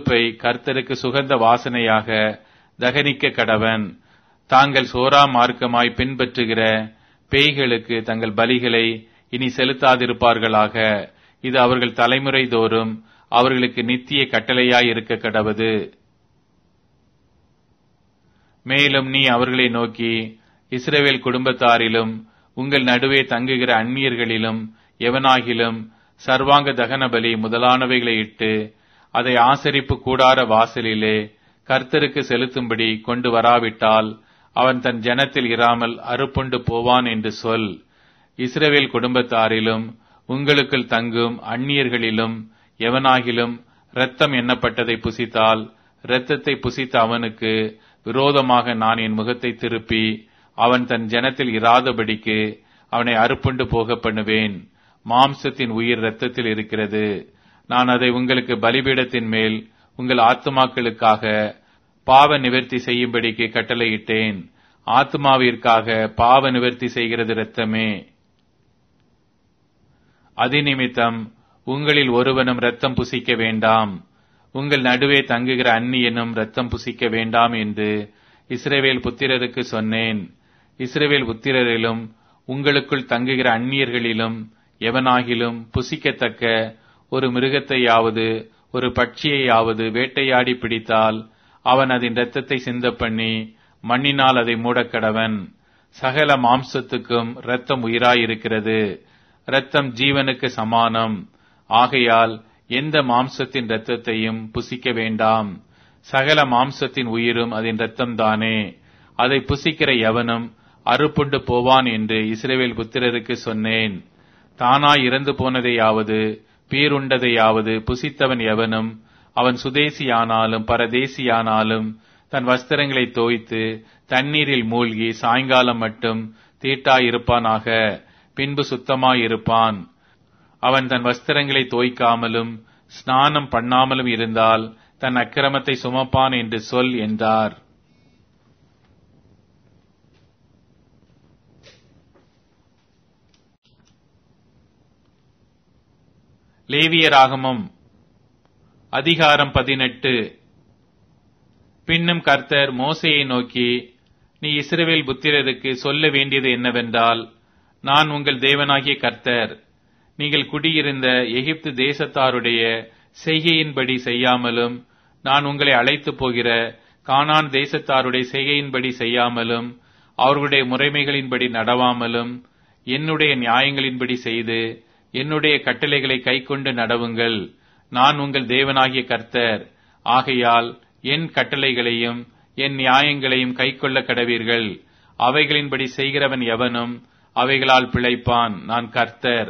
கொழுப்பை கர்த்தருக்கு சுகந்த வாசனையாக தகனிக்க கடவன் தாங்கள் சோரா மார்க்கமாய் பின்பற்றுகிற பேய்களுக்கு தங்கள் பலிகளை இனி செலுத்தாதிருப்பார்களாக இது அவர்கள் தலைமுறை தோறும் அவர்களுக்கு நித்திய கட்டளையாய் இருக்க கடவது மேலும் நீ அவர்களை நோக்கி இஸ்ரவேல் குடும்பத்தாரிலும் உங்கள் நடுவே தங்குகிற அந்நியர்களிலும் எவனாகிலும் சர்வாங்க தகன பலி முதலானவைகளை இட்டு அதை ஆசரிப்பு கூடார வாசலிலே கர்த்தருக்கு செலுத்தும்படி கொண்டு வராவிட்டால் அவன் தன் ஜனத்தில் இராமல் அறுப்புண்டு போவான் என்று சொல் இஸ்ரவேல் குடும்பத்தாரிலும் உங்களுக்குள் தங்கும் அந்நியர்களிலும் எவனாகிலும் இரத்தம் எண்ணப்பட்டதை புசித்தால் இரத்தத்தை புசித்த அவனுக்கு விரோதமாக நான் என் முகத்தை திருப்பி அவன் தன் ஜனத்தில் இராதபடிக்கு அவனை அறுப்புண்டு போக பண்ணுவேன் மாம்சத்தின் உயிர் இரத்தத்தில் இருக்கிறது நான் அதை உங்களுக்கு பலிபீடத்தின் மேல் உங்கள் ஆத்துமாக்களுக்காக பாவ நிவர்த்தி செய்யும்படிக்கு கட்டளையிட்டேன் ஆத்மாவிற்காக பாவ நிவர்த்தி செய்கிறது இரத்தமே அதிநிமித்தம் உங்களில் ஒருவனும் இரத்தம் புசிக்க வேண்டாம் உங்கள் நடுவே தங்குகிற அந்நியனும் இரத்தம் புசிக்க வேண்டாம் என்று இஸ்ரவேல் புத்திரருக்கு சொன்னேன் இஸ்ரவேல் புத்திரரிலும் உங்களுக்குள் தங்குகிற அந்நியர்களிலும் எவனாகிலும் புசிக்கத்தக்க ஒரு மிருகத்தையாவது ஒரு பட்சியையாவது வேட்டையாடி பிடித்தால் அவன் அதன் இரத்தத்தை சிந்த பண்ணி மண்ணினால் அதை மூடக்கடவன் சகல மாம்சத்துக்கும் இரத்தம் உயிராயிருக்கிறது இரத்தம் ஜீவனுக்கு சமானம் ஆகையால் எந்த மாம்சத்தின் இரத்தத்தையும் புசிக்க வேண்டாம் சகல மாம்சத்தின் உயிரும் அதன் இரத்தம்தானே அதை புசிக்கிற எவனும் அறுப்புண்டு போவான் என்று இஸ்ரேவேல் புத்திரருக்கு சொன்னேன் தானாய் இறந்து போனதையாவது பீருண்டதையாவது புசித்தவன் எவனும் அவன் சுதேசியானாலும் பரதேசியானாலும் தன் வஸ்திரங்களை தோய்த்து தண்ணீரில் மூழ்கி சாயங்காலம் மட்டும் தீட்டாயிருப்பானாக பின்பு சுத்தமாயிருப்பான் அவன் தன் வஸ்திரங்களை தோய்க்காமலும் ஸ்நானம் பண்ணாமலும் இருந்தால் தன் அக்கிரமத்தை சுமப்பான் என்று சொல் என்றார் லேவியராகமம் அதிகாரம் பதினெட்டு பின்னும் கர்த்தர் மோசையை நோக்கி நீ இஸ்ரவேல் புத்திரருக்கு சொல்ல வேண்டியது என்னவென்றால் நான் உங்கள் தேவனாகிய கர்த்தர் நீங்கள் குடியிருந்த எகிப்து தேசத்தாருடைய செய்கையின்படி செய்யாமலும் நான் உங்களை அழைத்து போகிற கானான் தேசத்தாருடைய செய்கையின்படி செய்யாமலும் அவர்களுடைய முறைமைகளின்படி நடவாமலும் என்னுடைய நியாயங்களின்படி செய்து என்னுடைய கட்டளைகளை கைக்கொண்டு நடவுங்கள் நான் உங்கள் தேவனாகிய கர்த்தர் ஆகையால் என் கட்டளைகளையும் என் நியாயங்களையும் கைக்கொள்ள கடவீர்கள் அவைகளின்படி செய்கிறவன் எவனும் அவைகளால் பிழைப்பான் நான் கர்த்தர்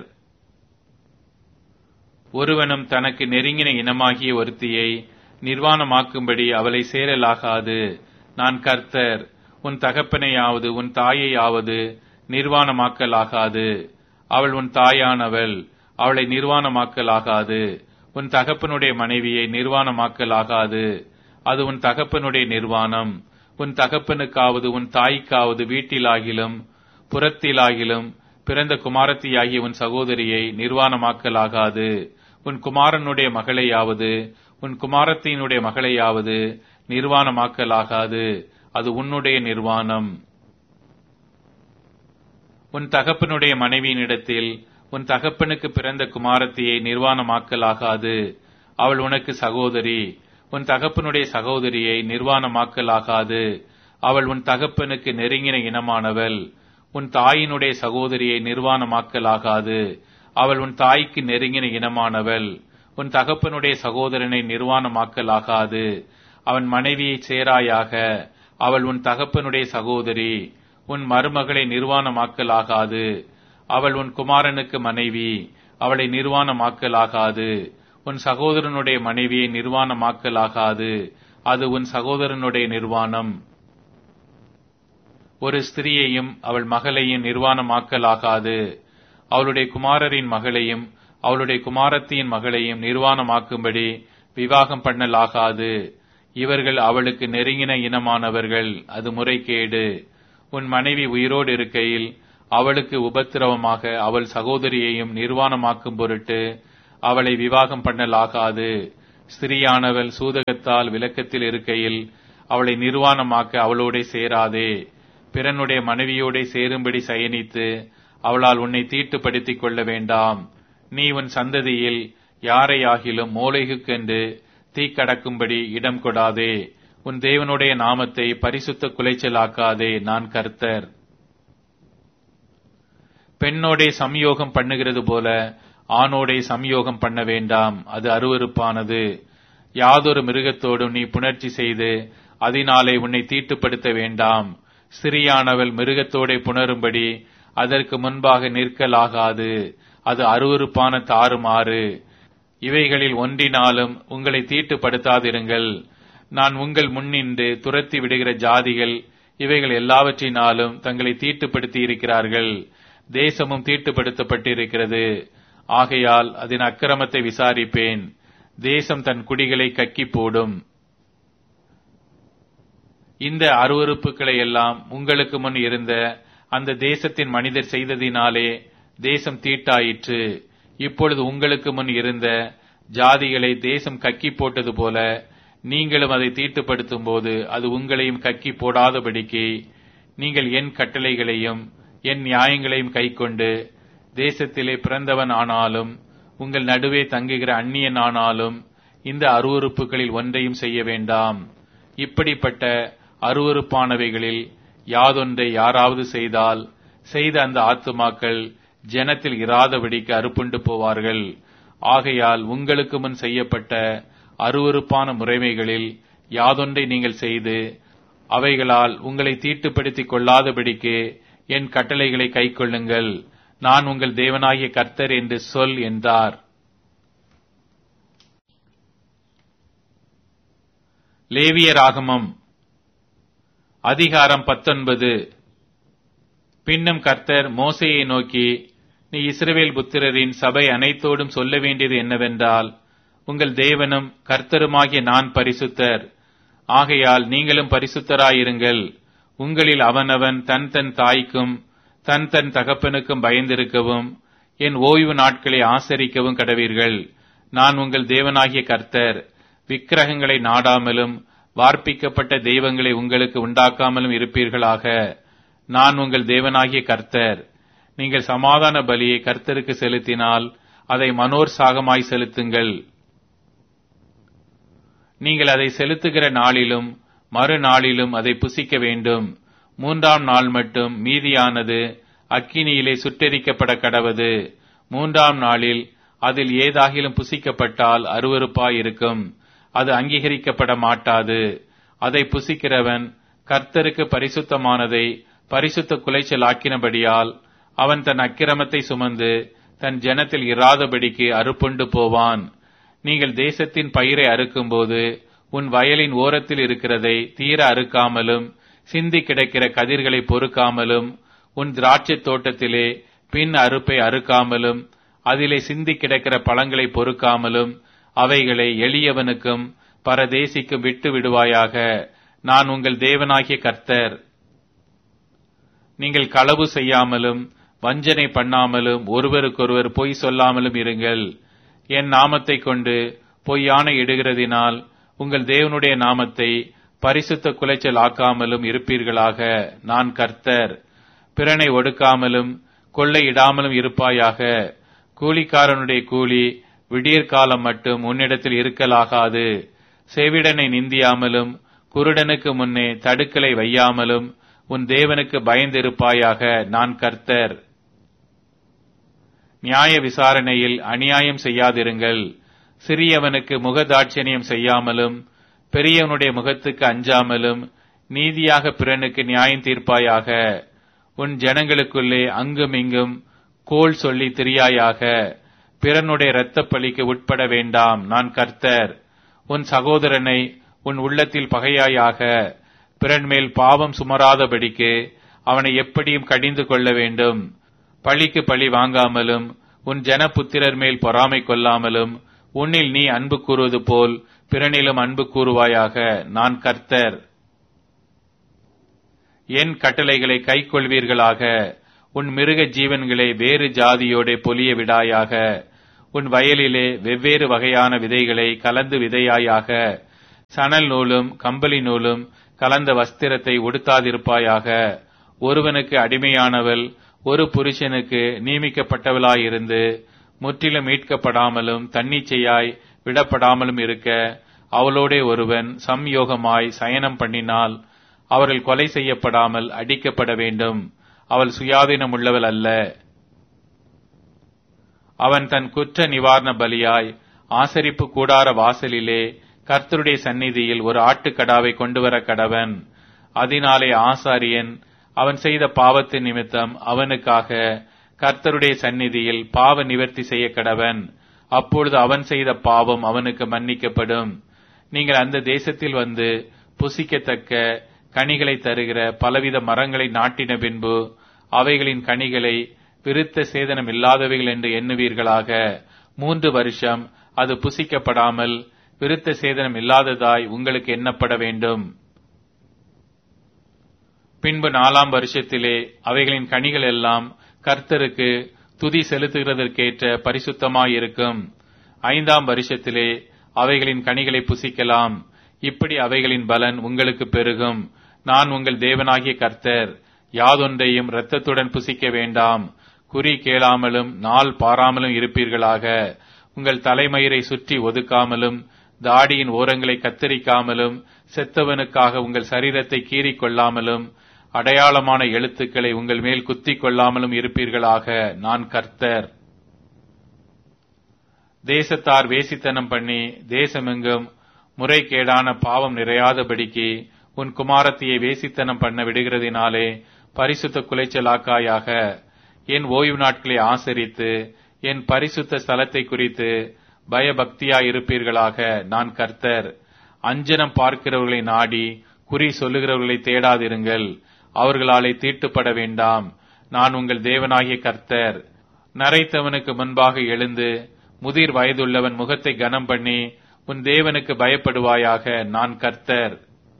ஒருவனும் தனக்கு நெருங்கின இனமாகிய ஒருத்தியை நிர்வாணமாக்கும்படி அவளை சேரலாகாது நான் கர்த்தர் உன் தகப்பனையாவது உன் தாயையாவது நிர்வாணமாக்கலாகாது அவள் உன் தாயானவள் அவளை நிர்வாணமாக்கலாகாது உன் தகப்பனுடைய மனைவியை நிர்வாணமாக்கலாகாது அது உன் தகப்பனுடைய நிர்வாணம் உன் தகப்பனுக்காவது உன் தாய்க்காவது வீட்டிலாகிலும் புறத்திலாகிலும் பிறந்த குமாரத்தியாகிய உன் சகோதரியை நிர்வாணமாக்கலாகாது உன் குமாரனுடைய மகளையாவது உன் குமாரத்தினுடைய மகளையாவது நிர்வாணமாக்கலாகாது அது உன்னுடைய நிர்வாணம் உன் தகப்பனுடைய மனைவியினிடத்தில் உன் தகப்பனுக்கு பிறந்த குமாரத்தியை நிர்வாணமாக்கலாகாது அவள் உனக்கு சகோதரி உன் தகப்பனுடைய சகோதரியை நிர்வாணமாக்கலாகாது அவள் உன் தகப்பனுக்கு நெருங்கின இனமானவள் உன் தாயினுடைய சகோதரியை நிர்வாணமாக்கலாகாது அவள் உன் தாய்க்கு நெருங்கின இனமானவள் உன் தகப்பனுடைய சகோதரனை நிர்வாணமாக்கலாகாது அவன் மனைவியை சேராயாக அவள் உன் தகப்பனுடைய சகோதரி உன் மருமகளை நிர்வாணமாக்கலாகாது அவள் உன் குமாரனுக்கு மனைவி அவளை நிர்வாணமாக்கலாகாது உன் சகோதரனுடைய மனைவியை நிர்வாணமாக்கலாகாது அது உன் சகோதரனுடைய நிர்வாணம் ஒரு ஸ்திரியையும் அவள் மகளையும் நிர்வாணமாக்கலாகாது அவளுடைய குமாரரின் மகளையும் அவளுடைய குமாரத்தியின் மகளையும் நிர்வாணமாக்கும்படி விவாகம் பண்ணலாகாது இவர்கள் அவளுக்கு நெருங்கின இனமானவர்கள் அது முறைகேடு உன் மனைவி உயிரோடு இருக்கையில் அவளுக்கு உபத்திரவமாக அவள் சகோதரியையும் நிர்வாணமாக்கும் பொருட்டு அவளை விவாகம் பண்ணலாகாது ஸ்திரியானவள் சூதகத்தால் விலக்கத்தில் இருக்கையில் அவளை நிர்வாணமாக்க அவளோடே சேராதே பிறனுடைய மனைவியோடே சேரும்படி சயனித்து அவளால் உன்னை தீட்டுப்படுத்திக் கொள்ள வேண்டாம் நீ உன் சந்ததியில் யாரையாகிலும் மூளைகுக்கென்று தீக்கடக்கும்படி இடம் கொடாதே உன் தேவனுடைய நாமத்தை பரிசுத்த குலைச்சலாக்காதே நான் கர்த்தர் பெண்ணோடே சம்யோகம் பண்ணுகிறது போல ஆணோடே சம்யோகம் பண்ண வேண்டாம் அது அருவருப்பானது யாதொரு மிருகத்தோடும் நீ புணர்ச்சி செய்து அதனாலே உன்னை தீட்டுப்படுத்த வேண்டாம் சிறியானவள் மிருகத்தோடே புணரும்படி அதற்கு முன்பாக நிற்கலாகாது அது அருவருப்பான தாறுமாறு இவைகளில் ஒன்றினாலும் உங்களை தீட்டுப்படுத்தாதிருங்கள் நான் உங்கள் முன்னின்று துரத்தி விடுகிற ஜாதிகள் இவைகள் எல்லாவற்றினாலும் தங்களை தீட்டுப்படுத்தி இருக்கிறார்கள் தேசமும் தீட்டுப்படுத்தப்பட்டிருக்கிறது ஆகையால் அதன் அக்கிரமத்தை விசாரிப்பேன் தேசம் தன் குடிகளை கக்கி போடும் இந்த அருவறுப்புகளை எல்லாம் உங்களுக்கு முன் இருந்த அந்த தேசத்தின் மனிதர் செய்ததினாலே தேசம் தீட்டாயிற்று இப்பொழுது உங்களுக்கு முன் இருந்த ஜாதிகளை தேசம் கக்கி போட்டது போல நீங்களும் அதை தீட்டுப்படுத்தும் போது அது உங்களையும் கக்கி போடாதபடிக்கு நீங்கள் என் கட்டளைகளையும் என் நியாயங்களையும் கைக்கொண்டு தேசத்திலே பிறந்தவன் ஆனாலும் உங்கள் நடுவே தங்குகிற அந்நியன் ஆனாலும் இந்த அருவறுப்புகளில் ஒன்றையும் செய்ய வேண்டாம் இப்படிப்பட்ட அருவறுப்பானவைகளில் யாதொன்றை யாராவது செய்தால் செய்த அந்த ஆத்துமாக்கள் ஜனத்தில் இராதபடிக்கு அறுப்புண்டு போவார்கள் ஆகையால் உங்களுக்கு முன் செய்யப்பட்ட அருவறுப்பான முறைமைகளில் யாதொன்றை நீங்கள் செய்து அவைகளால் உங்களை தீட்டுப்படுத்திக் கொள்ளாதபடிக்கு என் கட்டளைகளை கைக்கொள்ளுங்கள் நான் உங்கள் தேவனாகிய கர்த்தர் என்று சொல் என்றார் லேவியராகமம் அதிகாரம் பத்தொன்பது பின்னும் கர்த்தர் மோசையை நோக்கி நீ இஸ்ரவேல் புத்திரரின் சபை அனைத்தோடும் சொல்ல வேண்டியது என்னவென்றால் உங்கள் தேவனும் கர்த்தருமாகிய நான் பரிசுத்தர் ஆகையால் நீங்களும் பரிசுத்தராயிருங்கள் உங்களில் அவனவன் தன் தன் தாய்க்கும் தன் தன் தகப்பனுக்கும் பயந்திருக்கவும் என் ஓய்வு நாட்களை ஆசரிக்கவும் கடவீர்கள் நான் உங்கள் தேவனாகிய கர்த்தர் விக்கிரகங்களை நாடாமலும் வார்ப்பிக்கப்பட்ட தெய்வங்களை உங்களுக்கு உண்டாக்காமலும் இருப்பீர்களாக நான் உங்கள் தேவனாகிய கர்த்தர் நீங்கள் சமாதான பலியை கர்த்தருக்கு செலுத்தினால் அதை மனோர்சாகமாய் செலுத்துங்கள் நீங்கள் அதை செலுத்துகிற நாளிலும் மறுநாளிலும் அதை புசிக்க வேண்டும் மூன்றாம் நாள் மட்டும் மீதியானது அக்கினியிலே சுட்டெரிக்கப்பட கடவது மூன்றாம் நாளில் அதில் ஏதாகிலும் புசிக்கப்பட்டால் அருவருப்பாயிருக்கும் அது அங்கீகரிக்கப்பட மாட்டாது அதை புசிக்கிறவன் கர்த்தருக்கு பரிசுத்தமானதை பரிசுத்த குலைச்சல் ஆக்கினபடியால் அவன் தன் அக்கிரமத்தை சுமந்து தன் ஜனத்தில் இராதபடிக்கு அறுப்புண்டு போவான் நீங்கள் தேசத்தின் பயிரை அறுக்கும்போது உன் வயலின் ஓரத்தில் இருக்கிறதை தீர அறுக்காமலும் சிந்தி கிடக்கிற கதிர்களை பொறுக்காமலும் உன் திராட்சைத் தோட்டத்திலே பின் அறுப்பை அறுக்காமலும் அதிலே சிந்தி கிடக்கிற பழங்களை பொறுக்காமலும் அவைகளை எளியவனுக்கும் பரதேசிக்கும் விட்டு விடுவாயாக நான் உங்கள் தேவனாகிய கர்த்தர் நீங்கள் களவு செய்யாமலும் வஞ்சனை பண்ணாமலும் ஒருவருக்கொருவர் பொய் சொல்லாமலும் இருங்கள் என் நாமத்தை கொண்டு பொய்யான இடுகிறதினால் உங்கள் தேவனுடைய நாமத்தை பரிசுத்த குலைச்சல் ஆக்காமலும் இருப்பீர்களாக நான் கர்த்தர் பிறனை ஒடுக்காமலும் கொள்ளையிடாமலும் இருப்பாயாக கூலிக்காரனுடைய கூலி விடியற்காலம் மட்டும் உன்னிடத்தில் இருக்கலாகாது செவிடனை நிந்தியாமலும் குருடனுக்கு முன்னே தடுக்கலை வையாமலும் உன் தேவனுக்கு பயந்திருப்பாயாக நான் கர்த்தர் நியாய விசாரணையில் அநியாயம் செய்யாதிருங்கள் சிறியவனுக்கு முகதாட்சணியம் செய்யாமலும் பெரியவனுடைய முகத்துக்கு அஞ்சாமலும் நீதியாக பிறனுக்கு நியாயம் தீர்ப்பாயாக உன் ஜனங்களுக்குள்ளே அங்கும் இங்கும் கோல் சொல்லி திரியாயாக பிறனுடைய இரத்தப் பலிக்கு உட்பட வேண்டாம் நான் கர்த்தர் உன் சகோதரனை உன் உள்ளத்தில் பகையாயாக பிறன் மேல் பாவம் சுமராதபடிக்கு அவனை எப்படியும் கடிந்து கொள்ள வேண்டும் பழிக்கு பழி வாங்காமலும் உன் ஜனபுத்திரர் மேல் பொறாமை கொள்ளாமலும் உன்னில் நீ அன்பு கூறுவது போல் பிறனிலும் அன்பு கூறுவாயாக நான் கர்த்தர் என் கட்டளைகளை கைக்கொள்வீர்களாக உன் மிருக ஜீவன்களை வேறு ஜாதியோட பொலிய விடாயாக உன் வயலிலே வெவ்வேறு வகையான விதைகளை கலந்து விதையாயாக சணல் நூலும் கம்பளி நூலும் கலந்த வஸ்திரத்தை உடுத்தாதிருப்பாயாக ஒருவனுக்கு அடிமையானவள் ஒரு புருஷனுக்கு நியமிக்கப்பட்டவளாயிருந்து முற்றிலும் மீட்கப்படாமலும் தன்னிச்சையாய் விடப்படாமலும் இருக்க அவளோடே ஒருவன் சம்யோகமாய் சயனம் பண்ணினால் அவர்கள் கொலை செய்யப்படாமல் அடிக்கப்பட வேண்டும் அவள் சுயாதீனம் உள்ளவள் அல்ல அவன் தன் குற்ற நிவாரண பலியாய் ஆசரிப்பு கூடார வாசலிலே கர்த்தருடைய சந்நிதியில் ஒரு ஆட்டுக்கடாவை கொண்டு வர கடவன் அதனாலே ஆசாரியன் அவன் செய்த பாவத்தின் நிமித்தம் அவனுக்காக கர்த்தருடைய சந்நிதியில் பாவ நிவர்த்தி செய்ய கடவன் அப்பொழுது அவன் செய்த பாவம் அவனுக்கு மன்னிக்கப்படும் நீங்கள் அந்த தேசத்தில் வந்து புசிக்கத்தக்க கனிகளை தருகிற பலவித மரங்களை நாட்டின பின்பு அவைகளின் கனிகளை விருத்த சேதனம் இல்லாதவைகள் என்று எண்ணுவீர்களாக மூன்று வருஷம் அது புசிக்கப்படாமல் விருத்த சேதனம் இல்லாததாய் உங்களுக்கு எண்ணப்பட வேண்டும் பின்பு நாலாம் வருஷத்திலே அவைகளின் கனிகள் எல்லாம் கர்த்தருக்கு துதி செலுத்துகிறதற்கேற்ற பரிசுத்தமாயிருக்கும் ஐந்தாம் வருஷத்திலே அவைகளின் கனிகளை புசிக்கலாம் இப்படி அவைகளின் பலன் உங்களுக்கு பெருகும் நான் உங்கள் தேவனாகிய கர்த்தர் யாதொன்றையும் இரத்தத்துடன் புசிக்க வேண்டாம் குறி கேளாமலும் நாள் பாராமலும் இருப்பீர்களாக உங்கள் தலைமயிரை சுற்றி ஒதுக்காமலும் தாடியின் ஓரங்களை கத்தரிக்காமலும் செத்தவனுக்காக உங்கள் சரீரத்தை கீறிக் கொள்ளாமலும் அடையாளமான எழுத்துக்களை உங்கள் மேல் குத்திக் கொள்ளாமலும் இருப்பீர்களாக நான் கர்த்தர் தேசத்தார் வேசித்தனம் பண்ணி தேசமெங்கும் முறைகேடான பாவம் நிறையாதபடிக்கு உன் குமாரத்தியை வேசித்தனம் பண்ண விடுகிறதினாலே பரிசுத்த குலைச்சலாக்காயாக என் ஓய்வு நாட்களை ஆசரித்து என் பரிசுத்த ஸ்தலத்தை குறித்து பயபக்தியாயிருப்பீர்களாக நான் கர்த்தர் அஞ்சனம் பார்க்கிறவர்களை நாடி குறி சொல்லுகிறவர்களை தேடாதிருங்கள் அவர்களாலே தீட்டுப்பட வேண்டாம் நான் உங்கள் தேவனாகிய கர்த்தர் நரைத்தவனுக்கு முன்பாக எழுந்து முதிர் வயதுள்ளவன் முகத்தை கனம் பண்ணி உன் தேவனுக்கு பயப்படுவாயாக நான் கர்த்தர்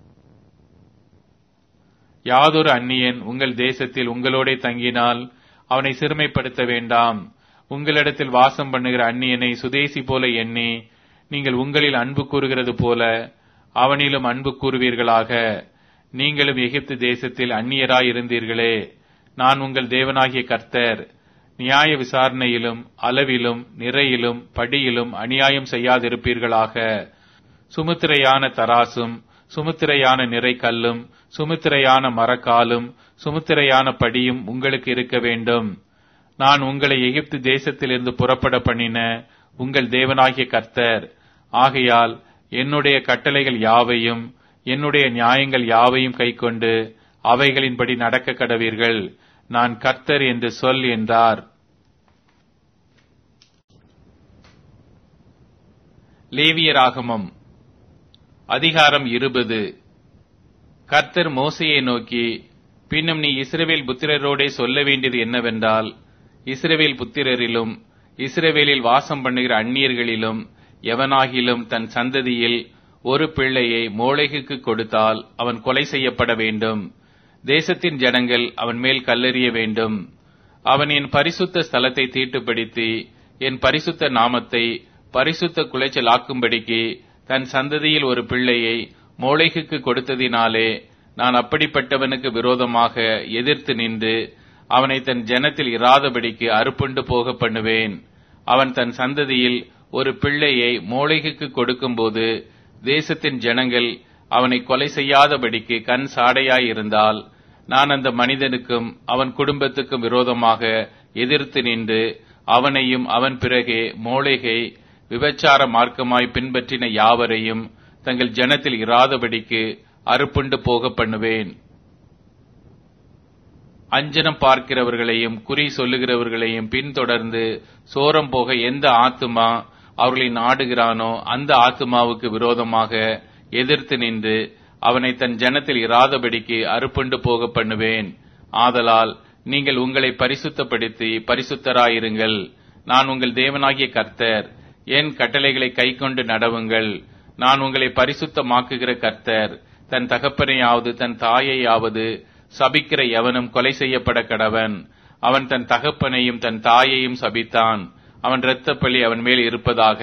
யாதொரு அந்நியன் உங்கள் தேசத்தில் உங்களோடே தங்கினால் அவனை சிறுமைப்படுத்த வேண்டாம் உங்களிடத்தில் வாசம் பண்ணுகிற அந்நியனை சுதேசி போல எண்ணி நீங்கள் உங்களில் அன்பு கூறுகிறது போல அவனிலும் அன்பு கூறுவீர்களாக நீங்களும் எகிப்து தேசத்தில் அந்நியராய் இருந்தீர்களே நான் உங்கள் தேவனாகிய கர்த்தர் நியாய விசாரணையிலும் அளவிலும் நிறையிலும் படியிலும் அநியாயம் செய்யாதிருப்பீர்களாக சுமுத்திரையான தராசும் சுமுத்திரையான நிறைக்கல்லும் சுமுத்திரையான மரக்காலும் சுமுத்திரையான படியும் உங்களுக்கு இருக்க வேண்டும் நான் உங்களை எகிப்து தேசத்திலிருந்து புறப்பட பண்ணின உங்கள் தேவனாகிய கர்த்தர் ஆகையால் என்னுடைய கட்டளைகள் யாவையும் என்னுடைய நியாயங்கள் யாவையும் கைக்கொண்டு அவைகளின்படி நடக்க கடவீர்கள் நான் கர்த்தர் என்று சொல் என்றார் லேவியராகமம் அதிகாரம் இருபது கர்த்தர் மோசையை நோக்கி பின்னும் நீ இஸ்ரவேல் புத்திரரோடே சொல்ல வேண்டியது என்னவென்றால் இஸ்ரவேல் புத்திரரிலும் இஸ்ரவேலில் வாசம் பண்ணுகிற அந்நியர்களிலும் எவனாகிலும் தன் சந்ததியில் ஒரு பிள்ளையை மோளைகுக்கு கொடுத்தால் அவன் கொலை செய்யப்பட வேண்டும் தேசத்தின் ஜனங்கள் அவன் மேல் கல்லெறிய வேண்டும் அவன் என் பரிசுத்த ஸ்தலத்தை தீட்டுப்படுத்தி என் பரிசுத்த நாமத்தை பரிசுத்த குலைச்சல் ஆக்கும்படிக்கு தன் சந்ததியில் ஒரு பிள்ளையை மோளைகுக்கு கொடுத்ததினாலே நான் அப்படிப்பட்டவனுக்கு விரோதமாக எதிர்த்து நின்று அவனை தன் ஜனத்தில் இராதபடிக்கு அறுப்புண்டு போக பண்ணுவேன் அவன் தன் சந்ததியில் ஒரு பிள்ளையை மோளைகுக்கு கொடுக்கும்போது தேசத்தின் ஜனங்கள் அவனை கொலை செய்யாதபடிக்கு கண் சாடையாயிருந்தால் நான் அந்த மனிதனுக்கும் அவன் குடும்பத்துக்கும் விரோதமாக எதிர்த்து நின்று அவனையும் அவன் பிறகே மோளைகை விபச்சார மார்க்கமாய் பின்பற்றின யாவரையும் தங்கள் ஜனத்தில் இராதபடிக்கு அறுப்புண்டு போக பண்ணுவேன் அஞ்சனம் பார்க்கிறவர்களையும் குறி சொல்லுகிறவர்களையும் பின்தொடர்ந்து சோரம் போக எந்த ஆத்துமா அவர்களை நாடுகிறானோ அந்த ஆத்துமாவுக்கு விரோதமாக எதிர்த்து நின்று அவனை தன் ஜனத்தில் இராதபடிக்கு அறுப்புண்டு போக பண்ணுவேன் ஆதலால் நீங்கள் உங்களை பரிசுத்தப்படுத்தி பரிசுத்தராயிருங்கள் நான் உங்கள் தேவனாகிய கர்த்தர் என் கட்டளைகளை கைக்கொண்டு நடவுங்கள் நான் உங்களை பரிசுத்தமாக்குகிற கர்த்தர் தன் தகப்பனையாவது தன் தாயையாவது சபிக்கிற எவனும் கொலை செய்யப்பட கடவன் அவன் தன் தகப்பனையும் தன் தாயையும் சபித்தான் அவன் இரத்தப்பழி அவன் மேல் இருப்பதாக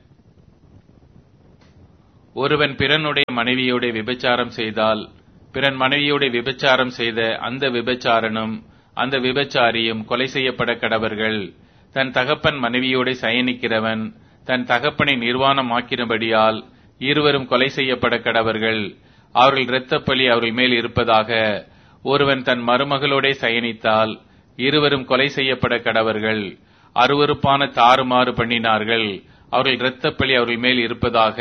ஒருவன் பிறனுடைய மனைவியோட விபச்சாரம் செய்தால் பிறன் மனைவியோட விபச்சாரம் செய்த அந்த விபச்சாரனும் அந்த விபச்சாரியும் கொலை செய்யப்பட கடவர்கள் தன் தகப்பன் மனைவியோட சயனிக்கிறவன் தன் தகப்பனை நிர்வாணமாக்கினபடியால் இருவரும் கொலை செய்யப்பட கடவர்கள் அவர்கள் இரத்தப்பழி அவர்கள் மேல் இருப்பதாக ஒருவன் தன் மருமகளோட சயனித்தால் இருவரும் கொலை செய்யப்பட கடவர்கள் அருவருப்பான தாறுமாறு பண்ணினார்கள் அவர்கள் இரத்தப்பழி அவர்கள் மேல் இருப்பதாக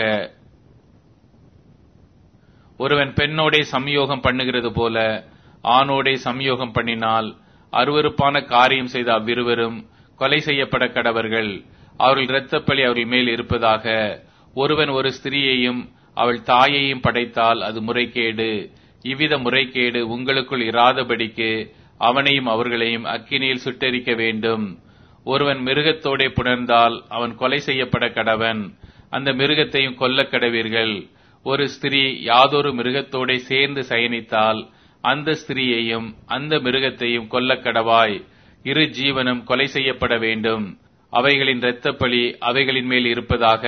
ஒருவன் பெண்ணோடே சம்யோகம் பண்ணுகிறது போல ஆணோடே சம்யோகம் பண்ணினால் அருவருப்பான காரியம் செய்த அவ்விருவரும் கொலை செய்யப்பட கடவர்கள் அவர்கள் இரத்தப்பழி அவர்கள் மேல் இருப்பதாக ஒருவன் ஒரு ஸ்திரீயையும் அவள் தாயையும் படைத்தால் அது முறைகேடு இவ்வித முறைகேடு உங்களுக்குள் இராதபடிக்கு அவனையும் அவர்களையும் அக்கினியில் சுட்டெரிக்க வேண்டும் ஒருவன் மிருகத்தோடே புணர்ந்தால் அவன் கொலை செய்யப்பட கடவன் அந்த மிருகத்தையும் கொல்ல கடவீர்கள் ஒரு ஸ்திரீ யாதொரு மிருகத்தோடே சேர்ந்து சயனித்தால் அந்த ஸ்திரீயையும் அந்த மிருகத்தையும் கொல்ல கடவாய் இரு ஜீவனும் கொலை செய்யப்பட வேண்டும் அவைகளின் இரத்தப்பழி அவைகளின் மேல் இருப்பதாக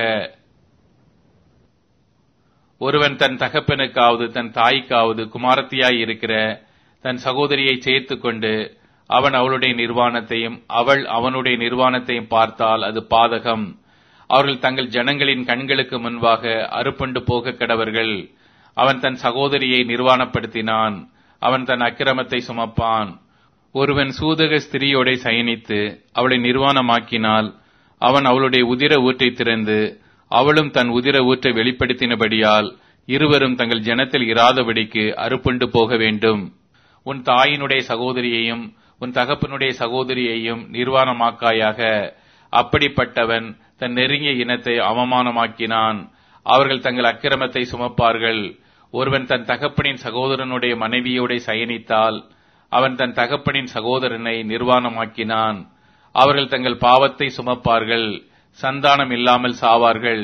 ஒருவன் தன் தகப்பனுக்காவது தன் தாய்க்காவது குமாரத்தியாய் இருக்கிற தன் சகோதரியை சேர்த்து கொண்டு அவன் அவளுடைய நிர்வாணத்தையும் அவள் அவனுடைய நிர்வாணத்தையும் பார்த்தால் அது பாதகம் அவர்கள் தங்கள் ஜனங்களின் கண்களுக்கு முன்பாக அறுப்புண்டு போக கடவர்கள் அவன் தன் சகோதரியை நிர்வாணப்படுத்தினான் அவன் தன் அக்கிரமத்தை சுமப்பான் ஒருவன் சூதக ஸ்திரியோட சயனித்து அவளை நிர்வாணமாக்கினால் அவன் அவளுடைய உதிர ஊற்றை திறந்து அவளும் தன் உதிர ஊற்றை வெளிப்படுத்தினபடியால் இருவரும் தங்கள் ஜனத்தில் இராதபடிக்கு அறுப்புண்டு போக வேண்டும் உன் தாயினுடைய சகோதரியையும் உன் தகப்பனுடைய சகோதரியையும் நிர்வாணமாக்காயாக அப்படிப்பட்டவன் தன் நெருங்கிய இனத்தை அவமானமாக்கினான் அவர்கள் தங்கள் அக்கிரமத்தை சுமப்பார்கள் ஒருவன் தன் தகப்பனின் சகோதரனுடைய மனைவியோட சயனித்தால் அவன் தன் தகப்பனின் சகோதரனை நிர்வாணமாக்கினான் அவர்கள் தங்கள் பாவத்தை சுமப்பார்கள் சந்தானம் இல்லாமல் சாவார்கள்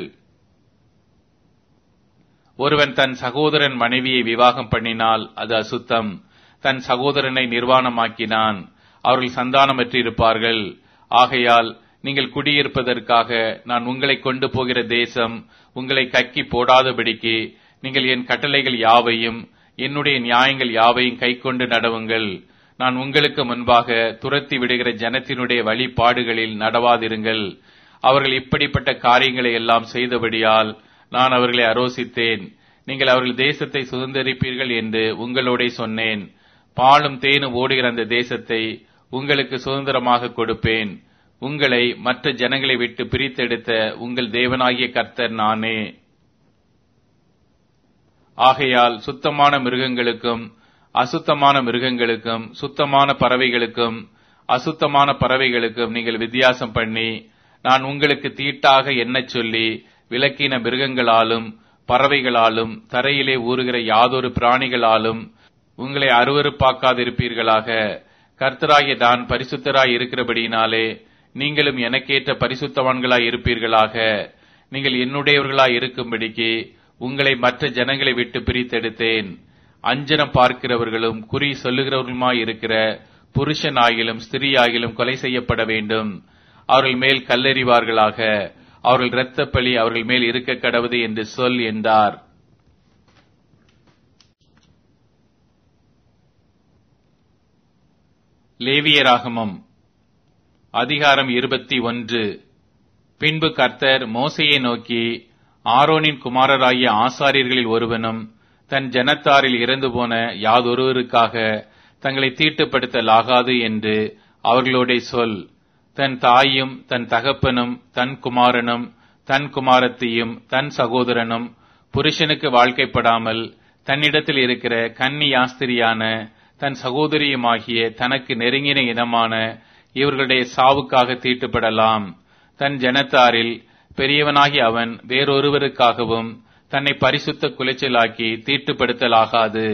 ஒருவன் தன் சகோதரன் மனைவியை விவாகம் பண்ணினால் அது அசுத்தம் தன் சகோதரனை நிர்வாணமாக்கினான் அவர்கள் சந்தானமற்றிருப்பார்கள் ஆகையால் நீங்கள் குடியிருப்பதற்காக நான் உங்களை கொண்டு போகிற தேசம் உங்களை கக்கி போடாதபடிக்கு நீங்கள் என் கட்டளைகள் யாவையும் என்னுடைய நியாயங்கள் யாவையும் கைக்கொண்டு நடவுங்கள் நான் உங்களுக்கு முன்பாக துரத்தி விடுகிற ஜனத்தினுடைய வழிபாடுகளில் நடவாதிருங்கள் அவர்கள் இப்படிப்பட்ட காரியங்களை எல்லாம் செய்தபடியால் நான் அவர்களை அரோசித்தேன் நீங்கள் அவர்கள் தேசத்தை சுதந்திரிப்பீர்கள் என்று உங்களோட சொன்னேன் பாலும் தேனும் ஓடுகிற அந்த தேசத்தை உங்களுக்கு சுதந்திரமாக கொடுப்பேன் உங்களை மற்ற ஜனங்களை விட்டு பிரித்தெடுத்த உங்கள் தேவனாகிய கர்த்தர் நானே ஆகையால் சுத்தமான மிருகங்களுக்கும் அசுத்தமான மிருகங்களுக்கும் சுத்தமான பறவைகளுக்கும் அசுத்தமான பறவைகளுக்கும் நீங்கள் வித்தியாசம் பண்ணி நான் உங்களுக்கு தீட்டாக எண்ணச் சொல்லி விலக்கின மிருகங்களாலும் பறவைகளாலும் தரையிலே ஊறுகிற யாதொரு பிராணிகளாலும் உங்களை அருவறுப்பாக்காதிருப்பீர்களாக கர்த்தராகிய நான் பரிசுத்தராய் இருக்கிறபடியினாலே நீங்களும் எனக்கேற்ற பரிசுத்தவான்களாய் இருப்பீர்களாக நீங்கள் என்னுடையவர்களாய் இருக்கும்படிக்கு உங்களை மற்ற ஜனங்களை விட்டு பிரித்தெடுத்தேன் அஞ்சனம் பார்க்கிறவர்களும் குறி சொல்லுகிறவர்களுமாய் இருக்கிற புருஷனாகிலும் ஸ்திரீயாகிலும் கொலை செய்யப்பட வேண்டும் அவர்கள் மேல் கல்லெறிவார்களாக அவர்கள் இரத்தப்பழி அவர்கள் மேல் இருக்க கடவுது என்று சொல் என்றார் லேவியராகமம் அதிகாரம் இருபத்தி ஒன்று பின்பு கர்த்தர் மோசையை நோக்கி ஆரோனின் குமாரராகிய ஆசாரியர்களில் ஒருவனும் தன் ஜனத்தாரில் இறந்து போன யாதொருவருக்காக தங்களை தீட்டுப்படுத்தலாகாது என்று அவர்களோட சொல் தன் தாயும் தன் தகப்பனும் தன் குமாரனும் தன் குமாரத்தியும் தன் சகோதரனும் புருஷனுக்கு வாழ்க்கைப்படாமல் தன்னிடத்தில் இருக்கிற கன்னி யாஸ்திரியான தன் சகோதரியுமாகிய தனக்கு நெருங்கின இனமான இவர்களுடைய சாவுக்காக தீட்டுப்படலாம் தன் ஜனத்தாரில் பெரியவனாகி அவன் வேறொருவருக்காகவும் தன்னை பரிசுத்த குலைச்சலாக்கி தீட்டுப்படுத்தலாகாது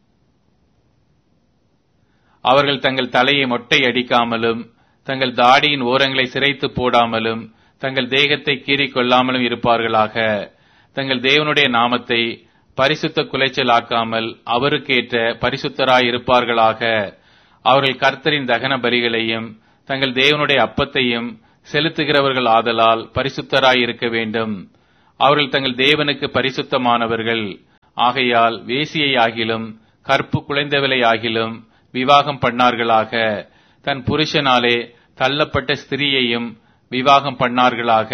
அவர்கள் தங்கள் தலையை மொட்டை அடிக்காமலும் தங்கள் தாடியின் ஓரங்களை சிரைத்து போடாமலும் தங்கள் தேகத்தை கீறிக் கொள்ளாமலும் இருப்பார்களாக தங்கள் தேவனுடைய நாமத்தை பரிசுத்த குலைச்சலாக்காமல் அவருக்கேற்ற பரிசுத்தராய் இருப்பார்களாக அவர்கள் கர்த்தரின் தகன பலிகளையும் தங்கள் தேவனுடைய அப்பத்தையும் செலுத்துகிறவர்கள் ஆதலால் பரிசுத்தராய் இருக்க வேண்டும் அவர்கள் தங்கள் தேவனுக்கு பரிசுத்தமானவர்கள் ஆகையால் வேசியை ஆகிலும் கற்பு குலைந்தவளை ஆகிலும் விவாகம் பண்ணார்களாக தன் புருஷனாலே தள்ளப்பட்ட ஸ்திரீயையும் விவாகம் பண்ணார்களாக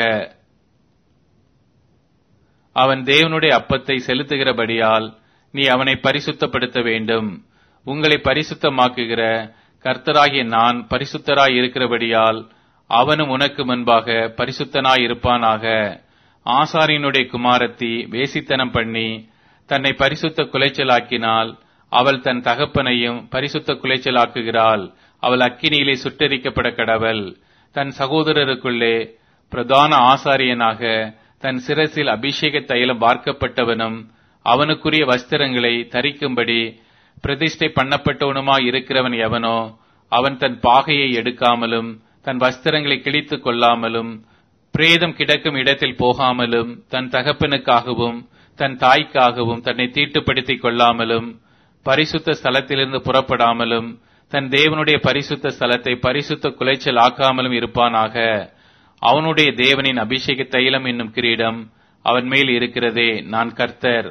அவன் தேவனுடைய அப்பத்தை செலுத்துகிறபடியால் நீ அவனை பரிசுத்தப்படுத்த வேண்டும் உங்களை பரிசுத்தமாக்குகிற கர்த்தராகிய நான் பரிசுத்தராய் இருக்கிறபடியால் அவனும் உனக்கு முன்பாக பரிசுத்தனாய் இருப்பானாக ஆசாரியனுடைய குமாரத்தி வேசித்தனம் பண்ணி தன்னை பரிசுத்த குலைச்சலாக்கினால் அவள் தன் தகப்பனையும் பரிசுத்த குலைச்சலாக்குகிறாள் அவள் அக்கினியிலே சுட்டரிக்கப்பட கடவள் தன் சகோதரருக்குள்ளே பிரதான ஆசாரியனாக தன் சிரசில் அபிஷேக தைலம் வார்க்கப்பட்டவனும் அவனுக்குரிய வஸ்திரங்களை தரிக்கும்படி பிரதிஷ்டை பண்ணப்பட்டவனுமாய் இருக்கிறவன் எவனோ அவன் தன் பாகையை எடுக்காமலும் தன் வஸ்திரங்களை கிழித்துக் கொள்ளாமலும் பிரேதம் கிடக்கும் இடத்தில் போகாமலும் தன் தகப்பனுக்காகவும் தன் தாய்க்காகவும் தன்னை தீட்டுப்படுத்திக் கொள்ளாமலும் பரிசுத்த ஸ்தலத்திலிருந்து புறப்படாமலும் தன் தேவனுடைய பரிசுத்த ஸ்தலத்தை பரிசுத்த குலைச்சல் ஆக்காமலும் இருப்பானாக அவனுடைய தேவனின் அபிஷேக தைலம் என்னும் கிரீடம் அவன் மேல் இருக்கிறதே நான் கர்த்தர்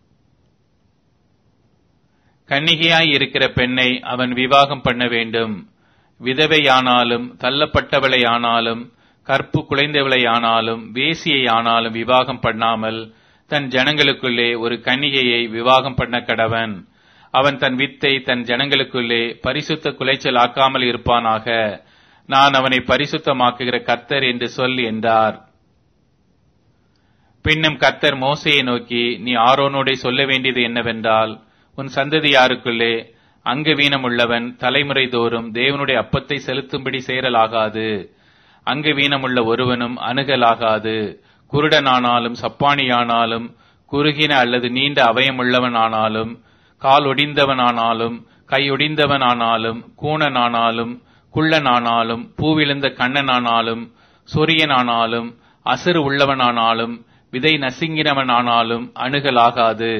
கன்னிகையாய் இருக்கிற பெண்ணை அவன் விவாகம் பண்ண வேண்டும் விதவையானாலும் தள்ளப்பட்டவளையானாலும் கற்பு குலைந்தவளையானாலும் வேசியை ஆனாலும் விவாகம் பண்ணாமல் தன் ஜனங்களுக்குள்ளே ஒரு கன்னிகையை விவாகம் பண்ண கடவன் அவன் தன் வித்தை தன் ஜனங்களுக்குள்ளே பரிசுத்த குலைச்சல் ஆக்காமல் இருப்பானாக நான் அவனை பரிசுத்தமாக்குகிற கர்த்தர் என்று சொல் என்றார் பின்னும் கர்த்தர் மோசையை நோக்கி நீ ஆரோனோடே சொல்ல வேண்டியது என்னவென்றால் உன் சந்ததியாருக்குள்ளே அங்கவீனம் உள்ளவன் தலைமுறை தோறும் தேவனுடைய அப்பத்தை செலுத்தும்படி சேரலாகாது அங்கவீனமுள்ள ஒருவனும் அணுகலாகாது குருடனானாலும் சப்பானியானாலும் குறுகின அல்லது நீண்ட அவயமுள்ளவன் ஆனாலும் கால் ஒடிந்தவனானாலும் கையொடிந்தவனானாலும் கூணனானாலும் குள்ளனானாலும் பூவிழுந்த கண்ணனானாலும் சொரியனானாலும் அசுறு உள்ளவனானாலும் விதை நசுங்கினவனானாலும் அணுகலாகாது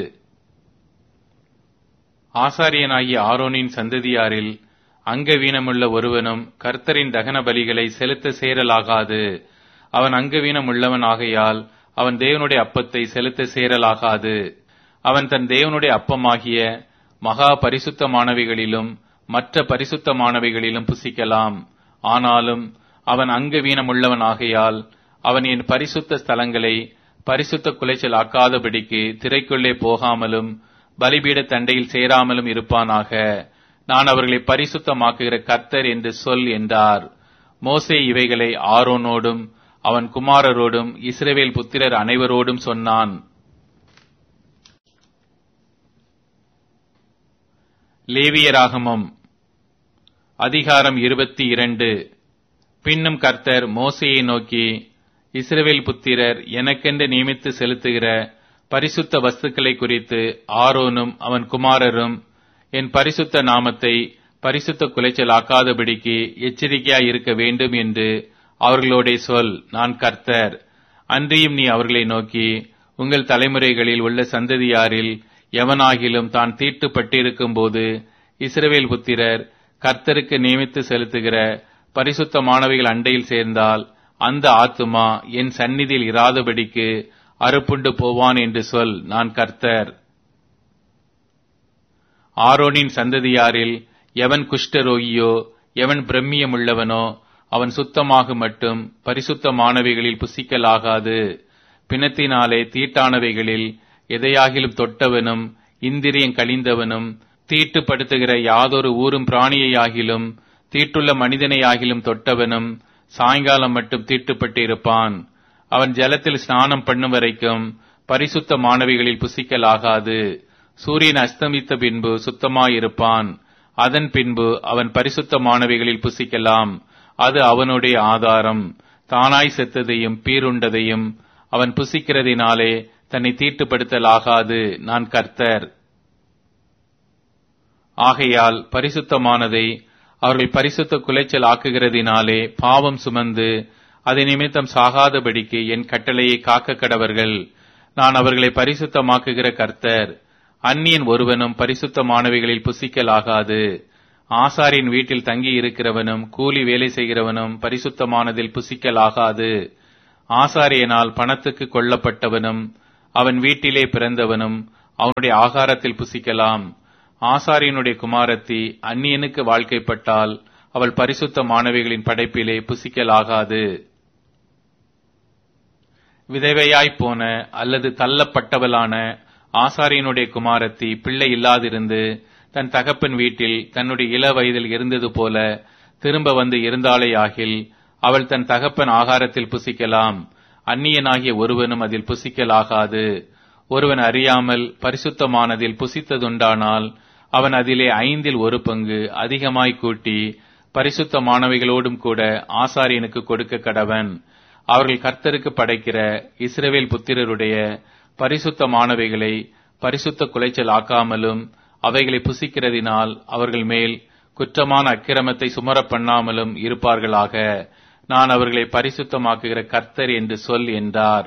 ஆசாரியனாகிய ஆரோனின் சந்ததியாரில் அங்கவீனமுள்ள ஒருவனும் கர்த்தரின் தகன பலிகளை செலுத்த சேரலாகாது அவன் அங்கவீனம் உள்ளவன் ஆகையால் அவன் தேவனுடைய அப்பத்தை செலுத்த சேரலாகாது அவன் தன் தேவனுடைய அப்பமாகிய மகா பரிசுத்தமானவைகளிலும் மற்ற பரிசுத்தமானவைகளிலும் புசிக்கலாம் ஆனாலும் அவன் அங்கவீனம் உள்ளவன் ஆகையால் அவன் என் பரிசுத்த ஸ்தலங்களை பரிசுத்த குலைச்சல் ஆக்காதபடிக்கு திரைக்குள்ளே போகாமலும் பலிபீட தண்டையில் சேராமலும் இருப்பானாக நான் அவர்களை பரிசுத்தமாக்குகிற கர்த்தர் என்று சொல் என்றார் மோசே இவைகளை ஆரோனோடும் அவன் குமாரரோடும் இஸ்ரவேல் புத்திரர் அனைவரோடும் சொன்னான் லேவியராகமம் அதிகாரம் இருபத்தி இரண்டு பின்னும் கர்த்தர் மோசையை நோக்கி இஸ்ரவேல் புத்திரர் எனக்கென்று நியமித்து செலுத்துகிற பரிசுத்த வஸ்துக்களை குறித்து ஆரோனும் அவன் குமாரரும் என் பரிசுத்த நாமத்தை பரிசுத்த குலைச்சல் ஆக்காதபடிக்கு எச்சரிக்கையாய் இருக்க வேண்டும் என்று அவர்களோடே சொல் நான் கர்த்தர் அன்றியும் நீ அவர்களை நோக்கி உங்கள் தலைமுறைகளில் உள்ள சந்ததியாரில் எவனாகிலும் தான் தீட்டுப்பட்டிருக்கும் போது இஸ்ரவேல் புத்திரர் கர்த்தருக்கு நியமித்து செலுத்துகிற பரிசுத்தமானவைகள் அண்டையில் சேர்ந்தால் அந்த ஆத்துமா என் சந்நிதியில் இராதபடிக்கு அறுப்புண்டு போவான் என்று சொல் நான் கர்த்தர் ஆரோனின் சந்ததியாரில் எவன் குஷ்டரோகியோ எவன் பிரம்மியம் உள்ளவனோ அவன் சுத்தமாக மட்டும் பரிசுத்தமானவைகளில் புசிக்கலாகாது பிணத்தினாலே தீட்டானவைகளில் எதையாகிலும் தொட்டவனும் இந்திரியம் கழிந்தவனும் தீட்டுப்படுத்துகிற யாதொரு ஊரும் பிராணியையாகிலும் தீட்டுள்ள மனிதனையாகிலும் தொட்டவனும் சாயங்காலம் மட்டும் தீட்டுப்பட்டிருப்பான் அவன் ஜலத்தில் ஸ்நானம் பண்ணும் வரைக்கும் பரிசுத்த மாணவிகளில் புசிக்கலாகாது சூரியன் அஸ்தமித்த பின்பு சுத்தமாயிருப்பான் அதன் பின்பு அவன் பரிசுத்த மாணவிகளில் புசிக்கலாம் அது அவனுடைய ஆதாரம் தானாய் செத்ததையும் பீருண்டதையும் அவன் புசிக்கிறதினாலே தன்னை தீட்டுப்படுத்தலாகாது நான் கர்த்தர் ஆகையால் பரிசுத்தமானதை அவர்கள் பரிசுத்த குலைச்சல் ஆக்குகிறதினாலே பாவம் சுமந்து அதை நிமித்தம் சாகாதபடிக்கு என் கட்டளையை காக்க கடவர்கள் நான் அவர்களை பரிசுத்தமாக்குகிற கர்த்தர் அந்நியன் ஒருவனும் பரிசுத்தமானவைகளில் புசிக்கலாகாது ஆசாரின் வீட்டில் தங்கி இருக்கிறவனும் கூலி வேலை செய்கிறவனும் பரிசுத்தமானதில் புசிக்கலாகாது ஆசாரியனால் பணத்துக்கு கொல்லப்பட்டவனும் அவன் வீட்டிலே பிறந்தவனும் அவனுடைய ஆகாரத்தில் புசிக்கலாம் ஆசாரியனுடைய குமாரத்தி அந்நியனுக்கு வாழ்க்கைப்பட்டால் அவள் பரிசுத்த மாணவிகளின் படைப்பிலே புசிக்கலாகாது விதவையாய்ப் போன அல்லது தள்ளப்பட்டவளான ஆசாரியனுடைய குமாரத்தி பிள்ளை இல்லாதிருந்து தன் தகப்பன் வீட்டில் தன்னுடைய இள வயதில் இருந்தது போல திரும்ப வந்து இருந்தாளேயாகில் அவள் தன் தகப்பன் ஆகாரத்தில் புசிக்கலாம் அந்நியனாகிய ஒருவனும் அதில் புசிக்கலாகாது ஒருவன் அறியாமல் பரிசுத்தமானதில் புசித்ததுண்டானால் அவன் அதிலே ஐந்தில் ஒரு பங்கு அதிகமாய் கூட்டி பரிசுத்தமானவைகளோடும் கூட ஆசாரியனுக்கு கொடுக்க கடவன் அவர்கள் கர்த்தருக்கு படைக்கிற இஸ்ரவேல் புத்திரருடைய பரிசுத்தமானவைகளை பரிசுத்த குலைச்சல் ஆக்காமலும் அவைகளை புசிக்கிறதினால் அவர்கள் மேல் குற்றமான அக்கிரமத்தை சுமர பண்ணாமலும் இருப்பார்களாக நான் அவர்களை பரிசுத்தமாக்குகிற கர்த்தர் என்று சொல் என்றார்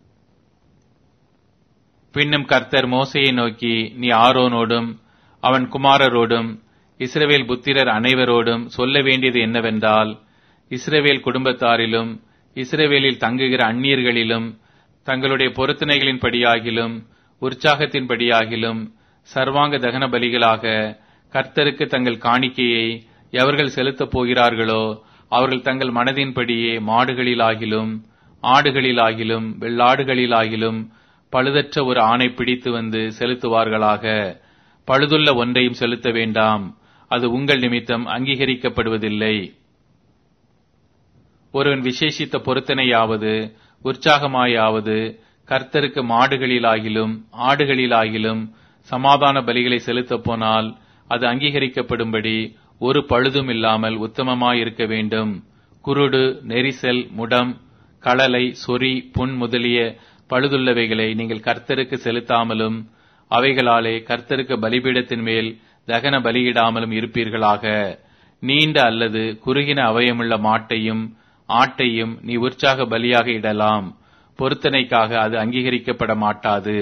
பின்னும் கர்த்தர் மோசையை நோக்கி நீ ஆரோனோடும் அவன் குமாரரோடும் இஸ்ரவேல் புத்திரர் அனைவரோடும் சொல்ல வேண்டியது என்னவென்றால் இஸ்ரவேல் குடும்பத்தாரிலும் இஸ்ரவேலில் தங்குகிற அந்நியர்களிலும் தங்களுடைய பொருத்தனைகளின்படியாகிலும் உற்சாகத்தின்படியாகிலும் சர்வாங்க தகன பலிகளாக கர்த்தருக்கு தங்கள் காணிக்கையை எவர்கள் செலுத்தப் போகிறார்களோ அவர்கள் தங்கள் மனதின்படியே மாடுகளிலாகிலும் ஆடுகளிலாகிலும் வெள்ளாடுகளிலாகிலும் பழுதற்ற ஒரு ஆணை பிடித்து வந்து செலுத்துவார்களாக பழுதுள்ள ஒன்றையும் செலுத்த வேண்டாம் அது உங்கள் நிமித்தம் அங்கீகரிக்கப்படுவதில்லை ஒருவன் விசேஷித்த பொருத்தனையாவது உற்சாகமாயாவது கர்த்தருக்கு மாடுகளிலாகிலும் ஆடுகளிலாகிலும் சமாதான பலிகளை செலுத்தப் போனால் அது அங்கீகரிக்கப்படும்படி ஒரு பழுதும் இல்லாமல் உத்தமமாயிருக்க வேண்டும் குருடு நெரிசல் முடம் களலை சொறி புண் முதலிய பழுதுள்ளவைகளை நீங்கள் கர்த்தருக்கு செலுத்தாமலும் அவைகளாலே கர்த்தருக்கு பலிபீடத்தின் மேல் தகன பலியிடாமலும் இருப்பீர்களாக நீண்ட அல்லது குறுகின அவயமுள்ள மாட்டையும் ஆட்டையும் நீ உற்சாக பலியாக இடலாம் பொருத்தனைக்காக அது அங்கீகரிக்கப்பட மாட்டாது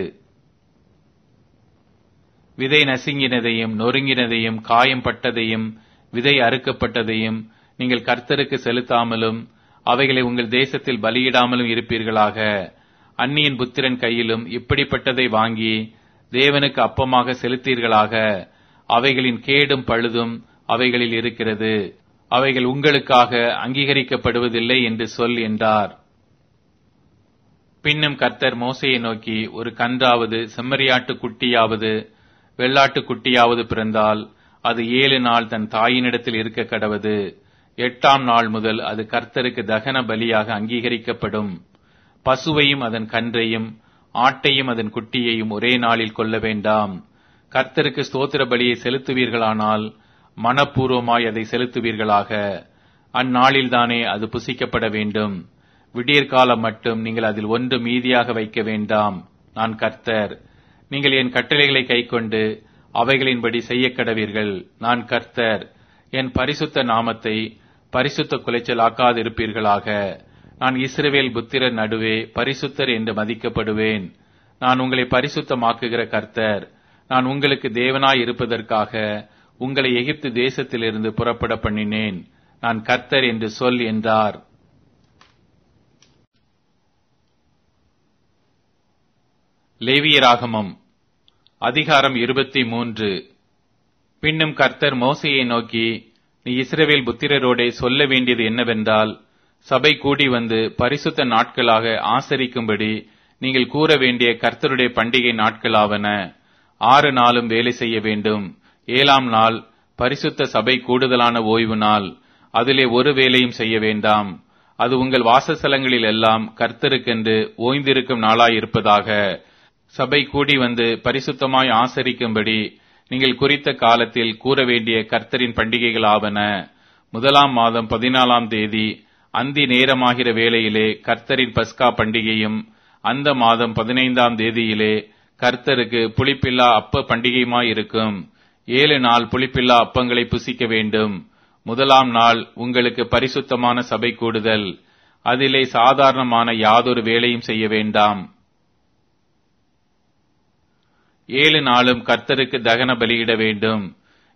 விதை நசுங்கினதையும் நொறுங்கினதையும் காயம் பட்டதையும் விதை அறுக்கப்பட்டதையும் நீங்கள் கர்த்தருக்கு செலுத்தாமலும் அவைகளை உங்கள் தேசத்தில் பலியிடாமலும் இருப்பீர்களாக அந்நியன் புத்திரன் கையிலும் இப்படிப்பட்டதை வாங்கி தேவனுக்கு அப்பமாக செலுத்தீர்களாக அவைகளின் கேடும் பழுதும் அவைகளில் இருக்கிறது அவைகள் உங்களுக்காக அங்கீகரிக்கப்படுவதில்லை என்று சொல் என்றார் பின்னும் கர்த்தர் மோசையை நோக்கி ஒரு கன்றாவது செம்மறியாட்டு குட்டியாவது வெள்ளாட்டு குட்டியாவது பிறந்தால் அது ஏழு நாள் தன் தாயினிடத்தில் இருக்க கடவது எட்டாம் நாள் முதல் அது கர்த்தருக்கு தகன பலியாக அங்கீகரிக்கப்படும் பசுவையும் அதன் கன்றையும் ஆட்டையும் அதன் குட்டியையும் ஒரே நாளில் கொள்ள வேண்டாம் கர்த்தருக்கு ஸ்தோத்திர பலியை செலுத்துவீர்களானால் மனப்பூர்வமாய் அதை செலுத்துவீர்களாக அந்நாளில்தானே அது புசிக்கப்பட வேண்டும் விடியற்காலம் மட்டும் நீங்கள் அதில் ஒன்று மீதியாக வைக்க வேண்டாம் நான் கர்த்தர் நீங்கள் என் கட்டளைகளை கைக்கொண்டு அவைகளின்படி செய்ய கடவீர்கள் நான் கர்த்தர் என் பரிசுத்த நாமத்தை பரிசுத்த குலைச்சலாக்காதிருப்பீர்களாக நான் இஸ்ரவேல் புத்திரர் நடுவே பரிசுத்தர் என்று மதிக்கப்படுவேன் நான் உங்களை பரிசுத்தமாக்குகிற கர்த்தர் நான் உங்களுக்கு தேவனாய் இருப்பதற்காக உங்களை எகிப்து தேசத்திலிருந்து புறப்பட பண்ணினேன் நான் கர்த்தர் என்று சொல் என்றார் லேவியராகமம் அதிகாரம் இருபத்தி மூன்று பின்னும் கர்த்தர் மோசையை நோக்கி நீ இஸ்ரவேல் புத்திரரோடே சொல்ல வேண்டியது என்னவென்றால் சபை கூடி வந்து பரிசுத்த நாட்களாக ஆசரிக்கும்படி நீங்கள் கூற வேண்டிய கர்த்தருடைய பண்டிகை நாட்களாவன ஆறு நாளும் வேலை செய்ய வேண்டும் ஏழாம் நாள் பரிசுத்த சபை கூடுதலான ஓய்வு நாள் அதிலே ஒரு வேலையும் செய்ய வேண்டாம் அது உங்கள் வாசஸ்தலங்களில் எல்லாம் கர்த்தருக்கென்று ஓய்ந்திருக்கும் நாளாயிருப்பதாக சபை கூடி வந்து பரிசுத்தமாய் ஆசரிக்கும்படி நீங்கள் குறித்த காலத்தில் கூற வேண்டிய கர்த்தரின் பண்டிகைகள் ஆவன முதலாம் மாதம் பதினாலாம் தேதி அந்தி நேரமாகிற வேளையிலே கர்த்தரின் பஸ்கா பண்டிகையும் அந்த மாதம் பதினைந்தாம் தேதியிலே கர்த்தருக்கு புளிப்பில்லா அப்ப பண்டிகையுமாயிருக்கும் ஏழு நாள் புளிப்பில்லா அப்பங்களை புசிக்க வேண்டும் முதலாம் நாள் உங்களுக்கு பரிசுத்தமான சபை கூடுதல் அதிலே சாதாரணமான யாதொரு வேலையும் செய்ய வேண்டாம் ஏழு நாளும் கர்த்தருக்கு தகன பலியிட வேண்டும்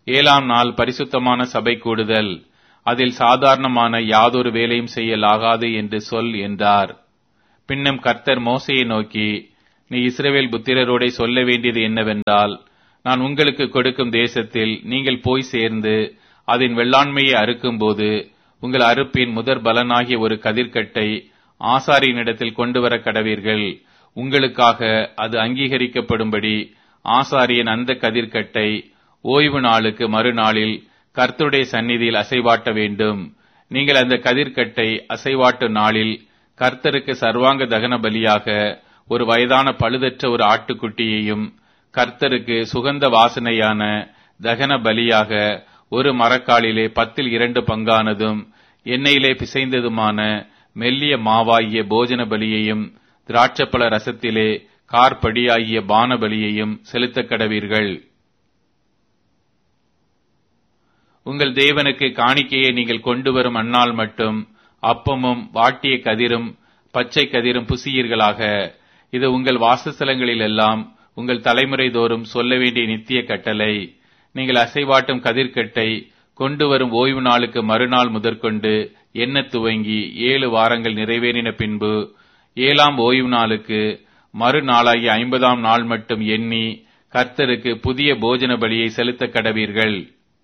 ஏழாம் நாள் பரிசுத்தமான சபை கூடுதல் அதில் சாதாரணமான யாதொரு வேலையும் செய்யலாகாது என்று சொல் என்றார் பின்னும் கர்த்தர் மோசையை நோக்கி நீ இஸ்ரவேல் புத்திரரோடே சொல்ல வேண்டியது என்னவென்றால் நான் உங்களுக்கு கொடுக்கும் தேசத்தில் நீங்கள் போய் சேர்ந்து அதன் வெள்ளாண்மையை அறுக்கும்போது உங்கள் அறுப்பின் முதற் பலனாகிய ஒரு கதிர்க்கட்டை ஆசாரியனிடத்தில் கொண்டு வர கடவீர்கள் உங்களுக்காக அது அங்கீகரிக்கப்படும்படி ஆசாரியன் அந்த கதிர்க்கட்டை ஓய்வு நாளுக்கு மறுநாளில் கர்த்தருடைய சந்நிதியில் அசைவாட்ட வேண்டும் நீங்கள் அந்த கதிர்க்கட்டை அசைவாட்டு நாளில் கர்த்தருக்கு சர்வாங்க தகன பலியாக ஒரு வயதான பழுதற்ற ஒரு ஆட்டுக்குட்டியையும் கர்த்தருக்கு சுகந்த வாசனையான தகன பலியாக ஒரு மரக்காலிலே பத்தில் இரண்டு பங்கானதும் எண்ணெயிலே பிசைந்ததுமான மெல்லிய மாவாகிய போஜன பலியையும் திராட்சப்பழ ரசத்திலே கார்படியாகிய பான பலியையும் செலுத்தக் கடவீர்கள் உங்கள் தேவனுக்கு காணிக்கையை நீங்கள் கொண்டு வரும் அந்நாள் மட்டும் அப்பமும் வாட்டிய கதிரும் பச்சை கதிரும் புசியீர்களாக இது உங்கள் வாசஸ்தலங்களில் எல்லாம் உங்கள் தலைமுறை தோறும் சொல்ல வேண்டிய நித்திய கட்டளை நீங்கள் அசைவாட்டும் கதிர்க்கட்டை கொண்டு வரும் ஓய்வு நாளுக்கு மறுநாள் முதற்கொண்டு எண்ண துவங்கி ஏழு வாரங்கள் நிறைவேறின பின்பு ஏழாம் ஓய்வு நாளுக்கு மறுநாளாகிய ஐம்பதாம் நாள் மட்டும் எண்ணி கர்த்தருக்கு புதிய போஜன பலியை செலுத்த கடவீர்கள்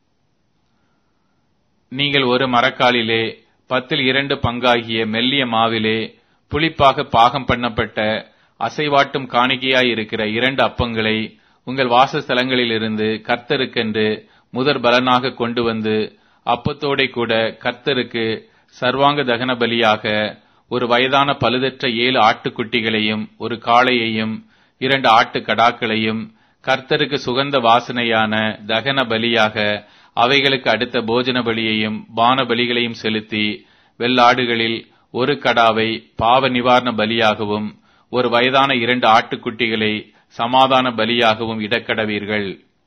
நீங்கள் ஒரு மரக்காலிலே பத்தில் இரண்டு பங்காகிய மெல்லிய மாவிலே புளிப்பாக பாகம் பண்ணப்பட்ட அசைவாட்டும் காணிக்கையாயிருக்கிற இரண்டு அப்பங்களை உங்கள் வாசஸ்தலங்களிலிருந்து கர்த்தருக்கென்று முதற் பலனாக கொண்டு வந்து அப்பத்தோடே கூட கர்த்தருக்கு சர்வாங்க தகன பலியாக ஒரு வயதான பழுதற்ற ஏழு ஆட்டுக்குட்டிகளையும் ஒரு காளையையும் இரண்டு ஆட்டு கடாக்களையும் கர்த்தருக்கு சுகந்த வாசனையான தகன பலியாக அவைகளுக்கு அடுத்த போஜன பலியையும் பான பலிகளையும் செலுத்தி வெள்ளாடுகளில் ஒரு கடாவை பாவ நிவாரண பலியாகவும் ஒரு வயதான இரண்டு ஆட்டுக்குட்டிகளை சமாதான பலியாகவும் இடக்கடவீர்கள்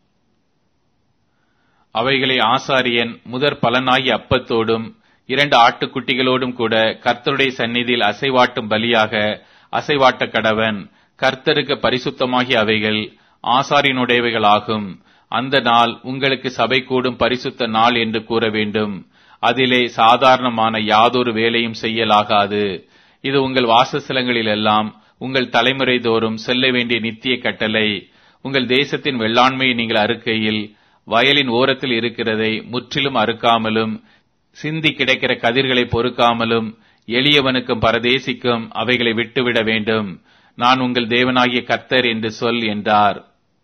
அவைகளை ஆசாரியன் முதற் பலனாகி அப்பத்தோடும் இரண்டு ஆட்டுக்குட்டிகளோடும் கூட கர்த்தருடைய சந்நிதியில் அசைவாட்டும் பலியாக அசைவாட்ட கடவன் கர்த்தருக்கு பரிசுத்தமாகிய அவைகள் ஆசாரியனுடையவைகளாகும் அந்த நாள் உங்களுக்கு சபை கூடும் பரிசுத்த நாள் என்று கூற வேண்டும் அதிலே சாதாரணமான யாதொரு வேலையும் செய்யலாகாது இது உங்கள் வாசஸ்தலங்களில் எல்லாம் உங்கள் தலைமுறை தோறும் செல்ல வேண்டிய நித்திய கட்டளை உங்கள் தேசத்தின் வெள்ளாண்மையை நீங்கள் அறுக்கையில் வயலின் ஓரத்தில் இருக்கிறதை முற்றிலும் அறுக்காமலும் சிந்தி கிடைக்கிற கதிர்களை பொறுக்காமலும் எளியவனுக்கும் பரதேசிக்கும் அவைகளை விட்டுவிட வேண்டும் நான் உங்கள் தேவனாகிய கர்த்தர் என்று சொல் என்றார்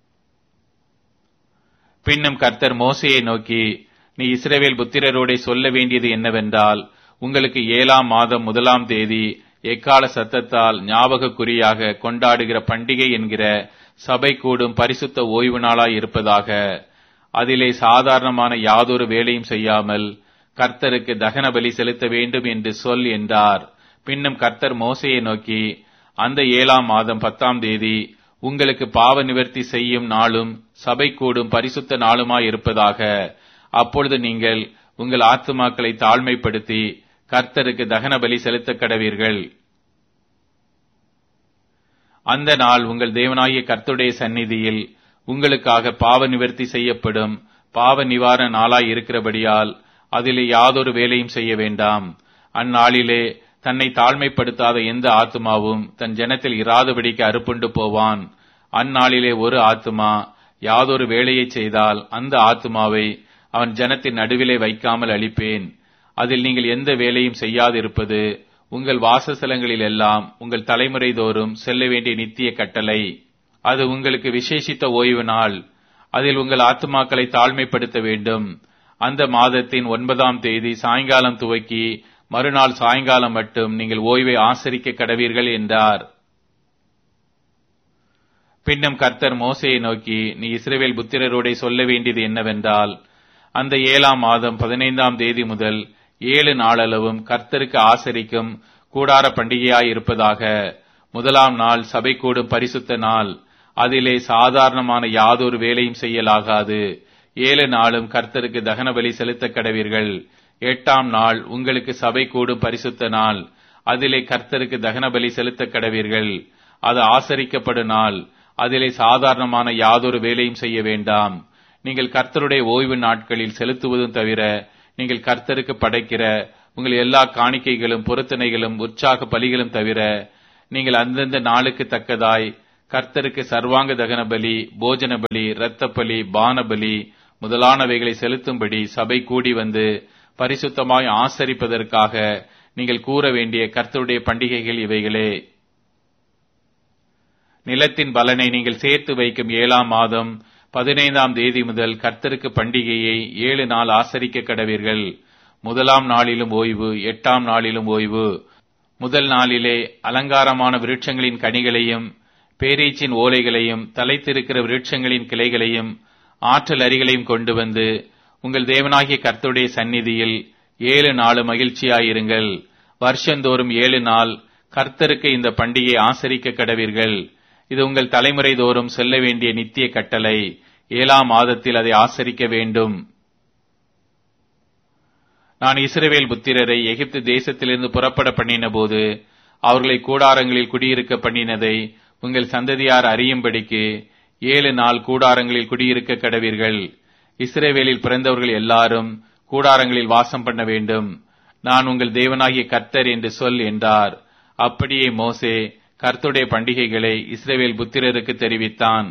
பின்னும் கர்த்தர் மோசையை நோக்கி நீ இஸ்ரவேல் புத்திரரோடே சொல்ல வேண்டியது என்னவென்றால் உங்களுக்கு ஏழாம் மாதம் முதலாம் தேதி எக்கால சத்தத்தால் ஞாபக குறியாக கொண்டாடுகிற பண்டிகை என்கிற சபை கூடும் பரிசுத்த ஓய்வு நாளாய் இருப்பதாக அதிலே சாதாரணமான யாதொரு வேலையும் செய்யாமல் கர்த்தருக்கு தகன பலி செலுத்த வேண்டும் என்று சொல் என்றார் பின்னும் கர்த்தர் மோசையை நோக்கி அந்த ஏழாம் மாதம் பத்தாம் தேதி உங்களுக்கு பாவ நிவர்த்தி செய்யும் நாளும் சபை கூடும் பரிசுத்த நாளுமாய் இருப்பதாக அப்பொழுது நீங்கள் உங்கள் ஆத்துமாக்களை தாழ்மைப்படுத்தி கர்த்தருக்கு தகன பலி செலுத்த கடவீர்கள் அந்த நாள் உங்கள் தேவனாகிய கர்த்தருடைய சந்நிதியில் உங்களுக்காக பாவ நிவர்த்தி செய்யப்படும் பாவ நிவாரண நாளாய் இருக்கிறபடியால் அதிலே யாதொரு வேலையும் செய்ய வேண்டாம் அந்நாளிலே தன்னை தாழ்மைப்படுத்தாத எந்த ஆத்துமாவும் தன் ஜனத்தில் இராதபடிக்கு அறுப்புண்டு போவான் அந்நாளிலே ஒரு ஆத்துமா யாதொரு வேலையை செய்தால் அந்த ஆத்துமாவை அவன் ஜனத்தின் நடுவிலே வைக்காமல் அழிப்பேன் அதில் நீங்கள் எந்த வேலையும் செய்யாதிருப்பது உங்கள் வாசஸ்தலங்களில் எல்லாம் உங்கள் தலைமுறை தோறும் செல்ல வேண்டிய நித்திய கட்டளை அது உங்களுக்கு விசேஷித்த ஓய்வு நாள் அதில் உங்கள் ஆத்துமாக்களை தாழ்மைப்படுத்த வேண்டும் அந்த மாதத்தின் ஒன்பதாம் தேதி சாயங்காலம் துவக்கி மறுநாள் சாயங்காலம் மட்டும் நீங்கள் ஓய்வை ஆசரிக்க கடவீர்கள் என்றார் பின்னும் கர்த்தர் மோசையை நோக்கி நீ இஸ்ரேவேல் புத்திரரோடே சொல்ல வேண்டியது என்னவென்றால் அந்த ஏழாம் மாதம் பதினைந்தாம் தேதி முதல் ஏழு நாளளவும் கர்த்தருக்கு ஆசரிக்கும் கூடார பண்டிகையாயிருப்பதாக முதலாம் நாள் சபை கூடும் பரிசுத்த நாள் அதிலே சாதாரணமான யாதொரு வேலையும் செய்யலாகாது ஏழு நாளும் கர்த்தருக்கு தகன பலி செலுத்த கடவீர்கள் எட்டாம் நாள் உங்களுக்கு சபை கூடும் பரிசுத்த நாள் அதிலே கர்த்தருக்கு தகன பலி செலுத்த கடவீர்கள் அது ஆசரிக்கப்படும் நாள் அதிலே சாதாரணமான யாதொரு வேலையும் செய்ய வேண்டாம் நீங்கள் கர்த்தருடைய ஓய்வு நாட்களில் செலுத்துவதும் தவிர நீங்கள் கர்த்தருக்கு படைக்கிற உங்கள் எல்லா காணிக்கைகளும் பொருத்தனைகளும் உற்சாக பலிகளும் தவிர நீங்கள் அந்தந்த நாளுக்கு தக்கதாய் கர்த்தருக்கு சர்வாங்க தகன பலி போஜன பலி இரத்த பலி பான பலி முதலானவைகளை செலுத்தும்படி சபை கூடி வந்து பரிசுத்தமாய் ஆசரிப்பதற்காக நீங்கள் கூற வேண்டிய கர்த்தருடைய பண்டிகைகள் இவைகளே நிலத்தின் பலனை நீங்கள் சேர்த்து வைக்கும் ஏழாம் மாதம் பதினைந்தாம் தேதி முதல் கர்த்தருக்கு பண்டிகையை ஏழு நாள் ஆசரிக்க கடவீர்கள் முதலாம் நாளிலும் ஓய்வு எட்டாம் நாளிலும் ஓய்வு முதல் நாளிலே அலங்காரமான விருட்சங்களின் கனிகளையும் பேரீச்சின் ஓலைகளையும் தலைத்திருக்கிற விருட்சங்களின் கிளைகளையும் ஆற்றல் அரிகளையும் கொண்டு வந்து உங்கள் தேவனாகிய கர்த்தருடைய சந்நிதியில் ஏழு நாள் மகிழ்ச்சியாயிருங்கள் வருஷந்தோறும் ஏழு நாள் கர்த்தருக்கு இந்த பண்டிகை ஆசரிக்க கடவீர்கள் இது உங்கள் தலைமுறை தோறும் செல்ல வேண்டிய நித்திய கட்டளை ஏழாம் மாதத்தில் அதை ஆசரிக்க வேண்டும் நான் இஸ்ரவேல் புத்திரரை எகிப்து தேசத்திலிருந்து புறப்பட பண்ணின போது அவர்களை கூடாரங்களில் குடியிருக்க பண்ணினதை உங்கள் சந்ததியார் அறியும்படிக்கு ஏழு நாள் கூடாரங்களில் குடியிருக்க கடவீர்கள் இஸ்ரேவேலில் பிறந்தவர்கள் எல்லாரும் கூடாரங்களில் வாசம் பண்ண வேண்டும் நான் உங்கள் தேவனாகிய கர்த்தர் என்று சொல் என்றார் அப்படியே மோசே கர்த்துடைய பண்டிகைகளை இஸ்ரேவேல் புத்திரருக்கு தெரிவித்தான்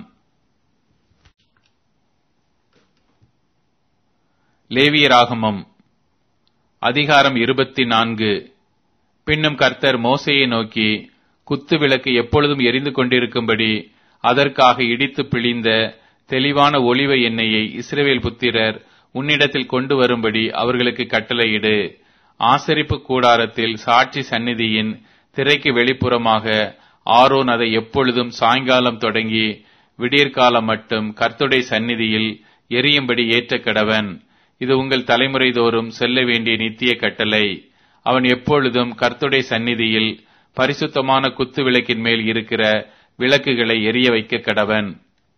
லேவியராகமம் அதிகாரம் இருபத்தி நான்கு பின்னும் கர்த்தர் மோசையை நோக்கி குத்து விளக்கு எப்பொழுதும் எரிந்து கொண்டிருக்கும்படி அதற்காக இடித்து பிழிந்த தெளிவான ஒளிவ எண்ணெயை இஸ்ரவேல் புத்திரர் உன்னிடத்தில் கொண்டு வரும்படி அவர்களுக்கு கட்டளையிடு ஆசரிப்பு கூடாரத்தில் சாட்சி சந்நிதியின் திரைக்கு வெளிப்புறமாக ஆரோன் அதை எப்பொழுதும் சாயங்காலம் தொடங்கி விடியற்காலம் மட்டும் கர்த்துடைய சந்நிதியில் எரியும்படி ஏற்ற கடவன் இது உங்கள் தலைமுறை தோறும் செல்ல வேண்டிய நித்திய கட்டளை அவன் எப்பொழுதும் கர்த்துடைய சந்நிதியில் பரிசுத்தமான குத்து விளக்கின் மேல் இருக்கிற விளக்குகளை எரிய வைக்க கடவன்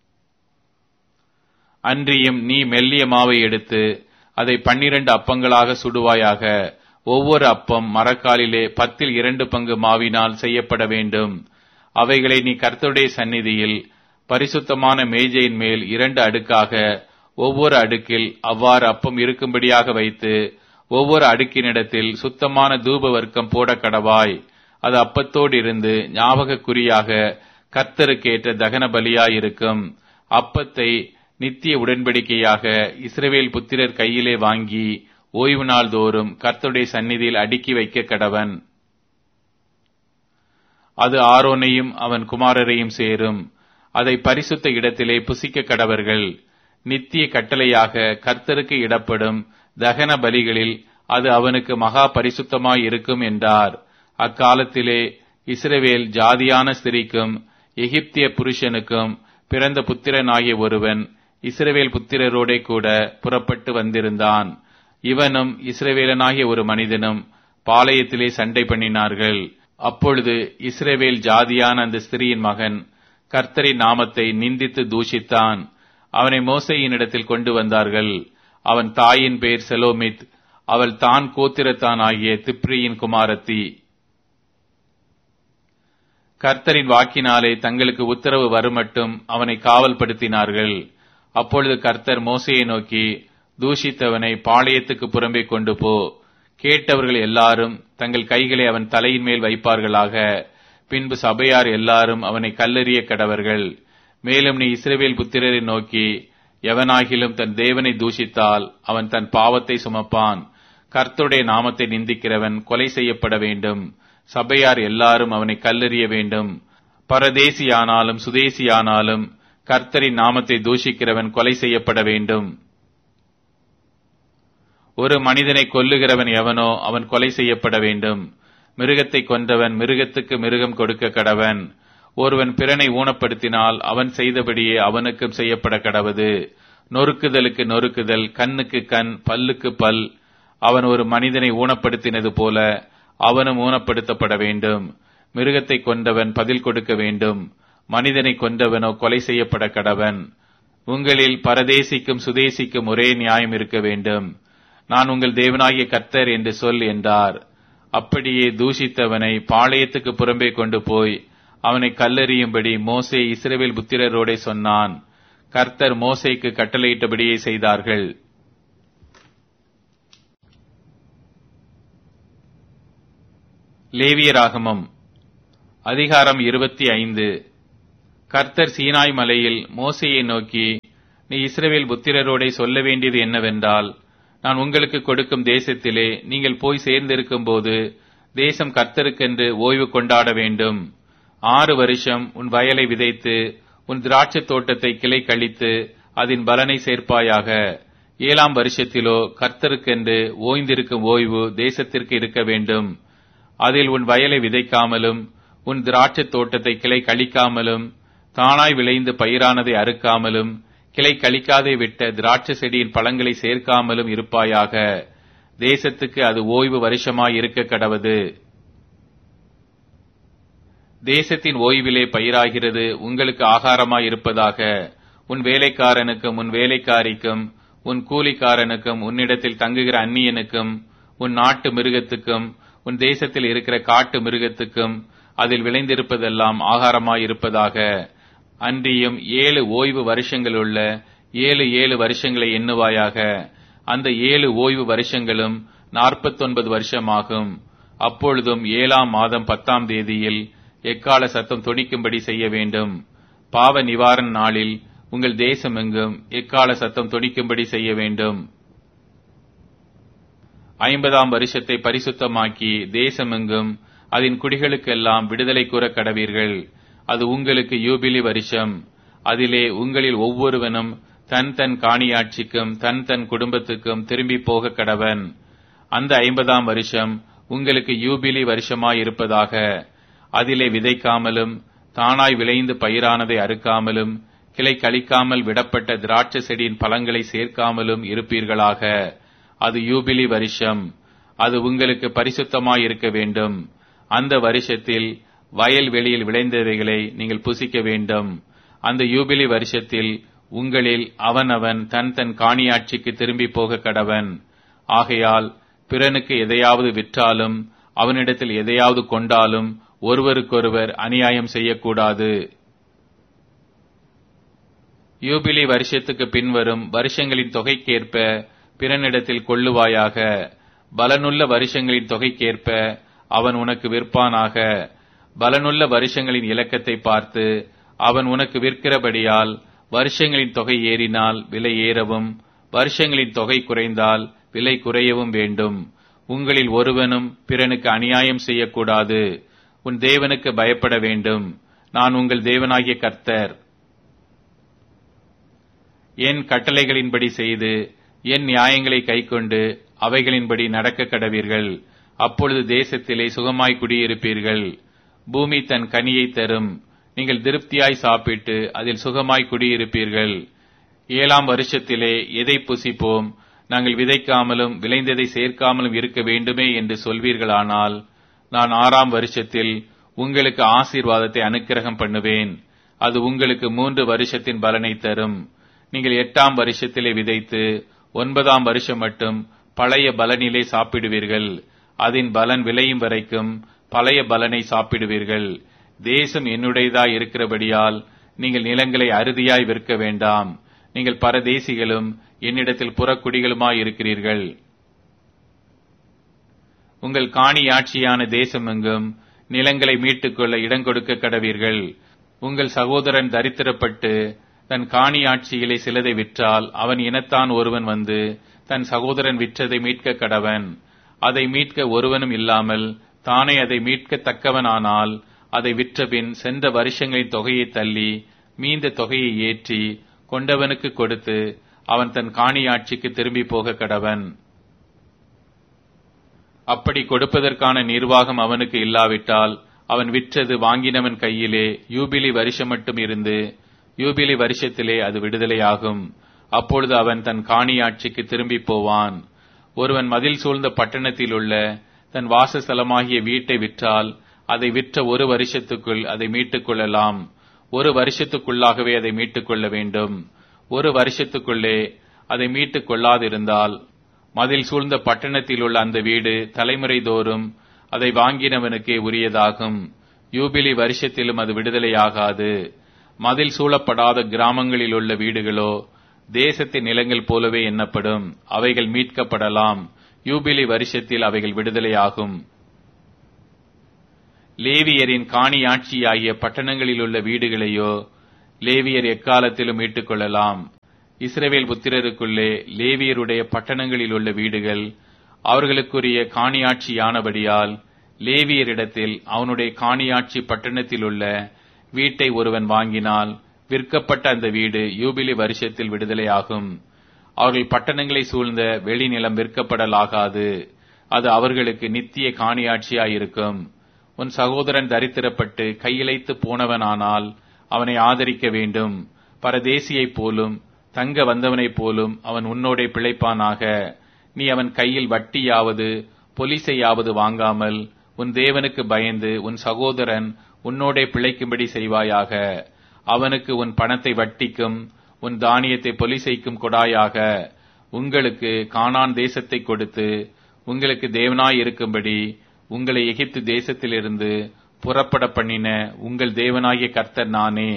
அன்றியும் நீ மெல்லிய மாவை எடுத்து அதை பன்னிரண்டு அப்பங்களாக சுடுவாயாக ஒவ்வொரு அப்பம் மரக்காலிலே பத்தில் இரண்டு பங்கு மாவினால் செய்யப்பட வேண்டும் அவைகளை நீ கர்த்தருடைய சந்நிதியில் பரிசுத்தமான மேஜையின் மேல் இரண்டு அடுக்காக ஒவ்வொரு அடுக்கில் அவ்வாறு அப்பம் இருக்கும்படியாக வைத்து ஒவ்வொரு அடுக்கினிடத்தில் சுத்தமான தூப வர்க்கம் போட கடவாய் அது அப்பத்தோடு இருந்து ஞாபக குறியாக கர்த்தருக்கேற்ற தகன பலியாயிருக்கும் அப்பத்தை நித்திய உடன்படிக்கையாக இஸ்ரவேல் புத்திரர் கையிலே வாங்கி ஓய்வு நாள் தோறும் கர்த்தருடைய சந்நிதியில் அடுக்கி வைக்க கடவன் அது ஆரோனையும் அவன் குமாரரையும் சேரும் அதை பரிசுத்த இடத்திலே புசிக்க கடவர்கள் நித்திய கட்டளையாக கர்த்தருக்கு இடப்படும் தகன பலிகளில் அது அவனுக்கு மகா பரிசுத்தமாய் இருக்கும் என்றார் அக்காலத்திலே இஸ்ரவேல் ஜாதியான ஸ்திரிக்கும் எகிப்திய புருஷனுக்கும் பிறந்த புத்திரனாகிய ஒருவன் இஸ்ரவேல் புத்திரரோடே கூட புறப்பட்டு வந்திருந்தான் இவனும் இஸ்ரவேலனாகிய ஒரு மனிதனும் பாளையத்திலே சண்டை பண்ணினார்கள் அப்பொழுது இஸ்ரவேல் ஜாதியான அந்த ஸ்திரியின் மகன் கர்த்தரின் நாமத்தை நிந்தித்து தூஷித்தான் அவனை மோசையினிடத்தில் கொண்டு வந்தார்கள் அவன் தாயின் பெயர் செலோமித் அவள் தான் கோத்திரத்தான் ஆகிய திப்ரியின் குமாரத்தி கர்த்தரின் வாக்கினாலே தங்களுக்கு உத்தரவு வருமட்டும் அவனை காவல்படுத்தினார்கள் அப்பொழுது கர்த்தர் மோசையை நோக்கி தூஷித்தவனை பாளையத்துக்கு புறம்பே கொண்டு போ கேட்டவர்கள் எல்லாரும் தங்கள் கைகளை அவன் தலையின் மேல் வைப்பார்களாக பின்பு சபையார் எல்லாரும் அவனை கல்லெறிய கடவர்கள் மேலும் நீ இஸ்ரவேல் புத்திரரை நோக்கி எவனாகிலும் தன் தேவனை தூஷித்தால் அவன் தன் பாவத்தை சுமப்பான் கர்த்தருடைய நாமத்தை நிந்திக்கிறவன் கொலை செய்யப்பட வேண்டும் சபையார் எல்லாரும் அவனை கல்லெறிய வேண்டும் பரதேசியானாலும் சுதேசியானாலும் கர்த்தரின் நாமத்தை தூஷிக்கிறவன் கொலை செய்யப்பட வேண்டும் ஒரு மனிதனை கொல்லுகிறவன் எவனோ அவன் கொலை செய்யப்பட வேண்டும் மிருகத்தை கொன்றவன் மிருகத்துக்கு மிருகம் கொடுக்க கடவன் ஒருவன் பிறனை ஊனப்படுத்தினால் அவன் செய்தபடியே அவனுக்கும் செய்யப்பட கடவது நொறுக்குதலுக்கு நொறுக்குதல் கண்ணுக்கு கண் பல்லுக்கு பல் அவன் ஒரு மனிதனை ஊனப்படுத்தினது போல அவனும் ஊனப்படுத்தப்பட வேண்டும் மிருகத்தை கொண்டவன் பதில் கொடுக்க வேண்டும் மனிதனை கொண்டவனோ கொலை செய்யப்பட கடவன் உங்களில் பரதேசிக்கும் சுதேசிக்கும் ஒரே நியாயம் இருக்க வேண்டும் நான் உங்கள் தேவனாகிய கர்த்தர் என்று சொல் என்றார் அப்படியே தூஷித்தவனை பாளையத்துக்கு புறம்பே கொண்டு போய் அவனை கல்லெறியும்படி மோசே இஸ்ரவேல் புத்திரரோடே சொன்னான் கர்த்தர் மோசைக்கு கட்டளையிட்டபடியே செய்தார்கள் லேவியராகமம் அதிகாரம் இருபத்தி ஐந்து கர்த்தர் சீனாய் மலையில் மோசையை நோக்கி நீ இஸ்ரவேல் புத்திரரோடே சொல்ல வேண்டியது என்னவென்றால் நான் உங்களுக்கு கொடுக்கும் தேசத்திலே நீங்கள் போய் சேர்ந்திருக்கும் போது தேசம் கர்த்தருக்கென்று ஓய்வு கொண்டாட வேண்டும் ஆறு வருஷம் உன் வயலை விதைத்து உன் திராட்சைத் தோட்டத்தை கிளை கழித்து அதன் பலனை சேர்ப்பாயாக ஏழாம் வருஷத்திலோ கர்த்தருக்கென்று ஓய்ந்திருக்கும் ஓய்வு தேசத்திற்கு இருக்க வேண்டும் அதில் உன் வயலை விதைக்காமலும் உன் திராட்சைத் தோட்டத்தை கிளை கழிக்காமலும் தானாய் விளைந்து பயிரானதை அறுக்காமலும் கிளை கழிக்காதே விட்ட திராட்சை செடியின் பழங்களை சேர்க்காமலும் இருப்பாயாக தேசத்துக்கு அது ஓய்வு வருஷமாய் இருக்க கடவது தேசத்தின் ஓய்விலே பயிராகிறது உங்களுக்கு ஆகாரமாய் இருப்பதாக உன் வேலைக்காரனுக்கும் உன் வேலைக்காரிக்கும் உன் கூலிக்காரனுக்கும் உன்னிடத்தில் தங்குகிற அந்நியனுக்கும் உன் நாட்டு மிருகத்துக்கும் உன் தேசத்தில் இருக்கிற காட்டு மிருகத்துக்கும் அதில் விளைந்திருப்பதெல்லாம் ஆகாரமாய் இருப்பதாக அன்றியும் ஏழு ஓய்வு வருஷங்களுள்ள ஏழு ஏழு வருஷங்களை எண்ணுவாயாக அந்த ஏழு ஓய்வு வருஷங்களும் நாற்பத்தொன்பது வருஷமாகும் அப்பொழுதும் ஏழாம் மாதம் பத்தாம் தேதியில் எக்கால சத்தம் தொனிக்கும்படி செய்ய வேண்டும் பாவ நிவாரண நாளில் உங்கள் தேசம் எங்கும் எக்கால சத்தம் தொனிக்கும்படி செய்ய வேண்டும் ஐம்பதாம் வருஷத்தை பரிசுத்தமாக்கி தேசமெங்கும் அதன் குடிகளுக்கெல்லாம் விடுதலை கூற கடவீர்கள் அது உங்களுக்கு யூபிலி வருஷம் அதிலே உங்களில் ஒவ்வொருவனும் தன் தன் காணியாட்சிக்கும் தன் தன் குடும்பத்துக்கும் திரும்பி போக கடவன் அந்த ஐம்பதாம் வருஷம் உங்களுக்கு யூபிலி வருஷமாய் இருப்பதாக அதிலே விதைக்காமலும் தானாய் விளைந்து பயிரானதை அறுக்காமலும் கிளை கழிக்காமல் விடப்பட்ட திராட்சை செடியின் பழங்களை சேர்க்காமலும் இருப்பீர்களாக அது யூபிலி வருஷம் அது உங்களுக்கு பரிசுத்தமாய் இருக்க வேண்டும் அந்த வருஷத்தில் வயல் வெளியில் விளைந்தவைகளை நீங்கள் புசிக்க வேண்டும் அந்த யூபிலி வருஷத்தில் உங்களில் அவனவன் தன் தன் காணியாட்சிக்கு திரும்பி போக கடவன் ஆகையால் பிறனுக்கு எதையாவது விற்றாலும் அவனிடத்தில் எதையாவது கொண்டாலும் ஒருவருக்கொருவர் அநியாயம் செய்யக்கூடாது யூபிலி வருஷத்துக்கு பின்வரும் வருஷங்களின் தொகைக்கேற்ப பிறனிடத்தில் கொள்ளுவாயாக பலனுள்ள வருஷங்களின் தொகைக்கேற்ப அவன் உனக்கு விற்பானாக பலனுள்ள வருஷங்களின் இலக்கத்தை பார்த்து அவன் உனக்கு விற்கிறபடியால் வருஷங்களின் தொகை ஏறினால் விலை ஏறவும் வருஷங்களின் தொகை குறைந்தால் விலை குறையவும் வேண்டும் உங்களில் ஒருவனும் பிறனுக்கு அநியாயம் செய்யக்கூடாது உன் தேவனுக்கு பயப்பட வேண்டும் நான் உங்கள் தேவனாகிய கர்த்தர் என் கட்டளைகளின்படி செய்து என் நியாயங்களை கைக்கொண்டு அவைகளின்படி நடக்க கடவீர்கள் அப்பொழுது தேசத்திலே சுகமாய் குடியிருப்பீர்கள் பூமி தன் கனியை தரும் நீங்கள் திருப்தியாய் சாப்பிட்டு அதில் சுகமாய் குடியிருப்பீர்கள் ஏழாம் வருஷத்திலே எதை புசிப்போம் நாங்கள் விதைக்காமலும் விளைந்ததை சேர்க்காமலும் இருக்க வேண்டுமே என்று சொல்வீர்களானால் நான் ஆறாம் வருஷத்தில் உங்களுக்கு ஆசீர்வாதத்தை அனுக்கிரகம் பண்ணுவேன் அது உங்களுக்கு மூன்று வருஷத்தின் பலனை தரும் நீங்கள் எட்டாம் வருஷத்திலே விதைத்து ஒன்பதாம் வருஷம் மட்டும் பழைய பலனிலே சாப்பிடுவீர்கள் அதன் பலன் விளையும் வரைக்கும் பழைய பலனை சாப்பிடுவீர்கள் தேசம் என்னுடையதாய் இருக்கிறபடியால் நீங்கள் நிலங்களை அறுதியாய் விற்க வேண்டாம் நீங்கள் பரதேசிகளும் என்னிடத்தில் புறக்குடிகளுமாய் இருக்கிறீர்கள் உங்கள் காணியாட்சியான தேசமெங்கும் நிலங்களை மீட்டுக்கொள்ள இடம் கொடுக்க கடவீர்கள் உங்கள் சகோதரன் தரித்திரப்பட்டு தன் காணியாட்சியிலே சிலதை விற்றால் அவன் இனத்தான் ஒருவன் வந்து தன் சகோதரன் விற்றதை மீட்க கடவன் அதை மீட்க ஒருவனும் இல்லாமல் தானே அதை மீட்கத்தக்கவனானால் அதை விற்றபின் சென்ற வருஷங்களின் தொகையை தள்ளி மீந்த தொகையை ஏற்றி கொண்டவனுக்கு கொடுத்து அவன் தன் காணியாட்சிக்கு திரும்பி போக கடவன் அப்படி கொடுப்பதற்கான நிர்வாகம் அவனுக்கு இல்லாவிட்டால் அவன் விற்றது வாங்கினவன் கையிலே யூபிலி வருஷம் மட்டும் இருந்து யூபிலி வருஷத்திலே அது விடுதலையாகும் அப்பொழுது அவன் தன் காணியாட்சிக்கு திரும்பி போவான் ஒருவன் மதில் சூழ்ந்த பட்டணத்தில் உள்ள தன் வாசஸ்தலமாகிய வீட்டை விற்றால் அதை விற்ற ஒரு வருஷத்துக்குள் அதை மீட்டுக் கொள்ளலாம் ஒரு வருஷத்துக்குள்ளாகவே அதை மீட்டுக் கொள்ள வேண்டும் ஒரு வருஷத்துக்குள்ளே அதை மீட்டுக் கொள்ளாதிருந்தால் மதில் சூழ்ந்த பட்டணத்தில் உள்ள அந்த வீடு தலைமுறை தோறும் அதை வாங்கினவனுக்கே உரியதாகும் யூபிலி வருஷத்திலும் அது விடுதலையாகாது மதில் சூழப்படாத கிராமங்களில் உள்ள வீடுகளோ தேசத்தின் நிலங்கள் போலவே எண்ணப்படும் அவைகள் மீட்கப்படலாம் யூபிலி வருஷத்தில் அவைகள் விடுதலையாகும் லேவியரின் காணியாட்சியாகிய பட்டணங்களில் உள்ள வீடுகளையோ லேவியர் எக்காலத்திலும் மீட்டுக் கொள்ளலாம் இஸ்ரவேல் புத்திரருக்குள்ளே லேவியருடைய பட்டணங்களில் உள்ள வீடுகள் அவர்களுக்குரிய காணியாட்சியானபடியால் லேவியரிடத்தில் அவனுடைய காணியாட்சி பட்டணத்தில் உள்ள வீட்டை ஒருவன் வாங்கினால் விற்கப்பட்ட அந்த வீடு யூபிலி வருஷத்தில் விடுதலையாகும் அவர்கள் பட்டணங்களை சூழ்ந்த வெளிநிலம் விற்கப்படலாகாது அது அவர்களுக்கு நித்திய காணியாட்சியாயிருக்கும் உன் சகோதரன் தரித்திரப்பட்டு கையிழைத்து போனவனானால் அவனை ஆதரிக்க வேண்டும் பரதேசியைப் போலும் தங்க வந்தவனைப் போலும் அவன் உன்னோடே பிழைப்பானாக நீ அவன் கையில் வட்டியாவது பொலிசையாவது வாங்காமல் உன் தேவனுக்கு பயந்து உன் சகோதரன் உன்னோடே பிழைக்கும்படி செய்வாயாக அவனுக்கு உன் பணத்தை வட்டிக்கும் உன் தானியத்தை பொலிசைக்கும் கொடாயாக உங்களுக்கு கானான் தேசத்தை கொடுத்து உங்களுக்கு தேவனாய் இருக்கும்படி உங்களை எகிப்து தேசத்திலிருந்து புறப்பட பண்ணின உங்கள் தேவனாகிய கர்த்தர் நானே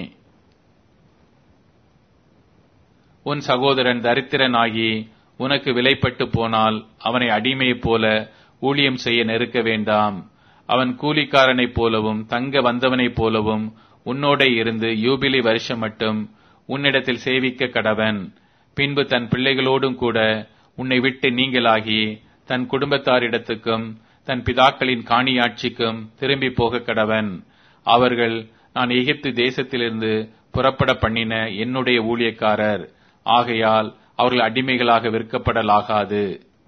உன் சகோதரன் தரித்திரனாகி உனக்கு விலைப்பட்டு போனால் அவனை அடிமையைப் போல ஊழியம் செய்ய நெருக்க வேண்டாம் அவன் கூலிக்காரனைப் போலவும் தங்க வந்தவனைப் போலவும் உன்னோடே இருந்து யூபிலி வருஷம் மட்டும் உன்னிடத்தில் சேவிக்க கடவன் பின்பு தன் பிள்ளைகளோடும் கூட உன்னை விட்டு நீங்களாகி தன் குடும்பத்தாரிடத்துக்கும் தன் பிதாக்களின் காணியாட்சிக்கும் திரும்பி போக கடவன் அவர்கள் நான் எகிப்து தேசத்திலிருந்து புறப்பட பண்ணின என்னுடைய ஊழியக்காரர் ஆகையால் அவர்கள் அடிமைகளாக விற்கப்படலாகாது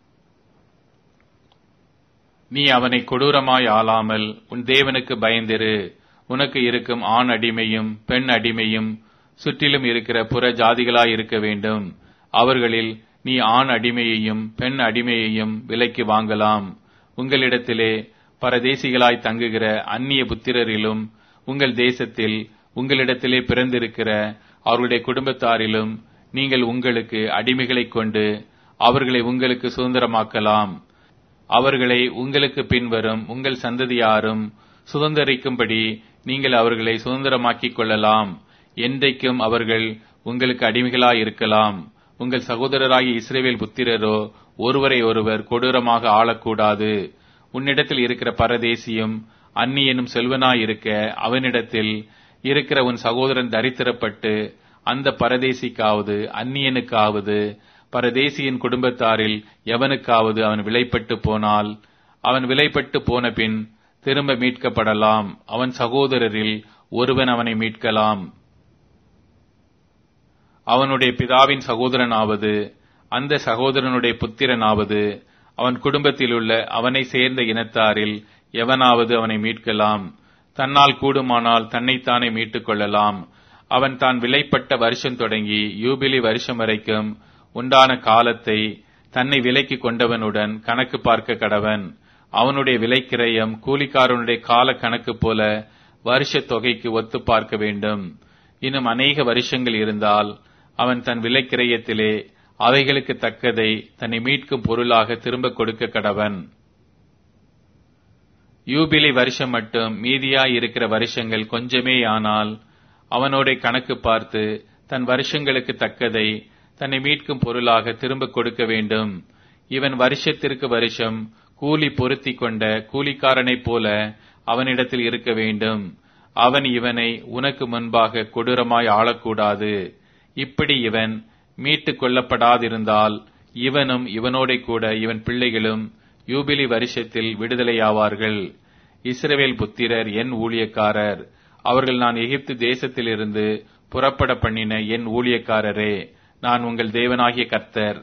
நீ அவனை கொடூரமாய் ஆளாமல் உன் தேவனுக்கு பயந்திரு உனக்கு இருக்கும் ஆண் அடிமையும் பெண் அடிமையும் சுற்றிலும் இருக்கிற புற ஜாதிகளாய் இருக்க வேண்டும் அவர்களில் நீ ஆண் அடிமையையும் பெண் அடிமையையும் விலைக்கு வாங்கலாம் உங்களிடத்திலே பரதேசிகளாய் தங்குகிற அந்நிய புத்திரரிலும் உங்கள் தேசத்தில் உங்களிடத்திலே பிறந்திருக்கிற அவர்களுடைய குடும்பத்தாரிலும் நீங்கள் உங்களுக்கு அடிமைகளைக் கொண்டு அவர்களை உங்களுக்கு சுதந்திரமாக்கலாம் அவர்களை உங்களுக்கு பின்வரும் உங்கள் சந்ததியாரும் சுதந்திரிக்கும்படி நீங்கள் அவர்களை சுதந்திரமாக்கிக் கொள்ளலாம் என்றைக்கும் அவர்கள் உங்களுக்கு அடிமைகளாய் இருக்கலாம் உங்கள் சகோதரராகிய இஸ்ரேவேல் புத்திரரோ ஒருவரை ஒருவர் கொடூரமாக ஆளக்கூடாது உன்னிடத்தில் இருக்கிற பரதேசியும் அந்நியனும் செல்வனாயிருக்க அவனிடத்தில் இருக்கிற உன் சகோதரன் தரித்திரப்பட்டு அந்த பரதேசிக்காவது அந்நியனுக்காவது பரதேசியின் குடும்பத்தாரில் எவனுக்காவது அவன் விலைப்பட்டு போனால் அவன் விலைப்பட்டு போன பின் திரும்ப மீட்கப்படலாம் அவன் சகோதரரில் ஒருவன் அவனை மீட்கலாம் அவனுடைய பிதாவின் சகோதரனாவது அந்த சகோதரனுடைய புத்திரனாவது அவன் குடும்பத்திலுள்ள அவனை சேர்ந்த இனத்தாரில் எவனாவது அவனை மீட்கலாம் தன்னால் கூடுமானால் தன்னைத்தானே மீட்டுக் கொள்ளலாம் அவன் தான் விலைப்பட்ட வருஷம் தொடங்கி யூபிலி வருஷம் வரைக்கும் உண்டான காலத்தை தன்னை விலைக்கு கொண்டவனுடன் கணக்கு பார்க்க கடவன் அவனுடைய விலைக்கிரயம் கூலிக்காரனுடைய கால கணக்கு போல வருஷ தொகைக்கு ஒத்து பார்க்க வேண்டும் இன்னும் அநேக வருஷங்கள் இருந்தால் அவன் தன் விலைக்கிரயத்திலே அவைகளுக்கு தக்கதை தன்னை மீட்கும் பொருளாக திரும்ப கொடுக்க கடவன் யூபிலி வருஷம் மட்டும் மீதியாய் இருக்கிற வருஷங்கள் கொஞ்சமே ஆனால் அவனோட கணக்கு பார்த்து தன் வருஷங்களுக்கு தக்கதை தன்னை மீட்கும் பொருளாக திரும்ப கொடுக்க வேண்டும் இவன் வருஷத்திற்கு வருஷம் கூலி பொருத்தி கொண்ட கூலிக்காரனைப் போல அவனிடத்தில் இருக்க வேண்டும் அவன் இவனை உனக்கு முன்பாக கொடூரமாய் ஆளக்கூடாது இப்படி இவன் மீட்டுக் கொள்ளப்படாதிருந்தால் இவனும் இவனோட கூட இவன் பிள்ளைகளும் யூபிலி வருஷத்தில் விடுதலையாவார்கள் இஸ்ரவேல் புத்திரர் என் ஊழியக்காரர் அவர்கள் நான் எகிப்து தேசத்திலிருந்து புறப்பட பண்ணின என் ஊழியக்காரரே நான் உங்கள் தேவனாகிய கர்த்தர்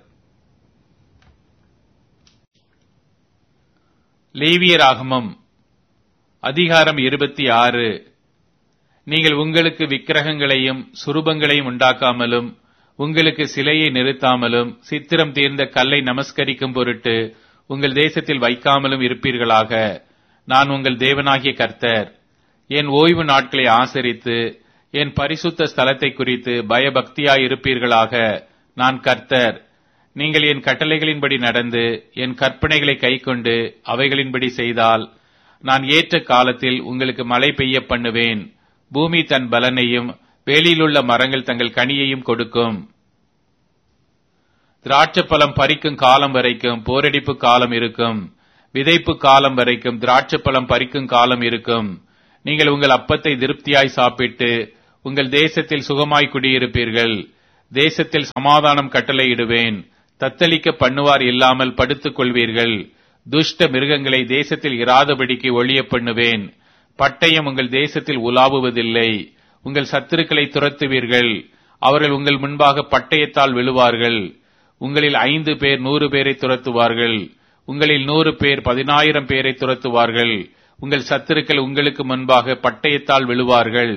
லேவியராகமம் அதிகாரம் இருபத்தி ஆறு நீங்கள் உங்களுக்கு விக்கிரகங்களையும் சுரூபங்களையும் உண்டாக்காமலும் உங்களுக்கு சிலையை நிறுத்தாமலும் சித்திரம் தீர்ந்த கல்லை நமஸ்கரிக்கும் பொருட்டு உங்கள் தேசத்தில் வைக்காமலும் இருப்பீர்களாக நான் உங்கள் தேவனாகிய கர்த்தர் என் ஓய்வு நாட்களை ஆசரித்து என் பரிசுத்த ஸ்தலத்தை குறித்து பயபக்தியாயிருப்பீர்களாக நான் கர்த்தர் நீங்கள் என் கட்டளைகளின்படி நடந்து என் கற்பனைகளை கைக்கொண்டு அவைகளின்படி செய்தால் நான் ஏற்ற காலத்தில் உங்களுக்கு மழை பெய்ய பண்ணுவேன் பூமி தன் பலனையும் வேலியிலுள்ள மரங்கள் தங்கள் கனியையும் கொடுக்கும் திராட்சப்பழம் பறிக்கும் காலம் வரைக்கும் போரடிப்பு காலம் இருக்கும் விதைப்பு காலம் வரைக்கும் திராட்சப்பழம் பறிக்கும் காலம் இருக்கும் நீங்கள் உங்கள் அப்பத்தை திருப்தியாய் சாப்பிட்டு உங்கள் தேசத்தில் சுகமாய் குடியிருப்பீர்கள் தேசத்தில் சமாதானம் கட்டளையிடுவேன் தத்தளிக்க பண்ணுவார் இல்லாமல் படுத்துக் கொள்வீர்கள் துஷ்ட மிருகங்களை தேசத்தில் இராதபடிக்கு ஒழிய பண்ணுவேன் பட்டயம் உங்கள் தேசத்தில் உலாவுவதில்லை உங்கள் சத்துருக்களை துரத்துவீர்கள் அவர்கள் உங்கள் முன்பாக பட்டயத்தால் விழுவார்கள் உங்களில் ஐந்து பேர் நூறு பேரை துரத்துவார்கள் உங்களில் நூறு பேர் பதினாயிரம் பேரை துரத்துவார்கள் உங்கள் சத்துருக்கள் உங்களுக்கு முன்பாக பட்டயத்தால் விழுவார்கள்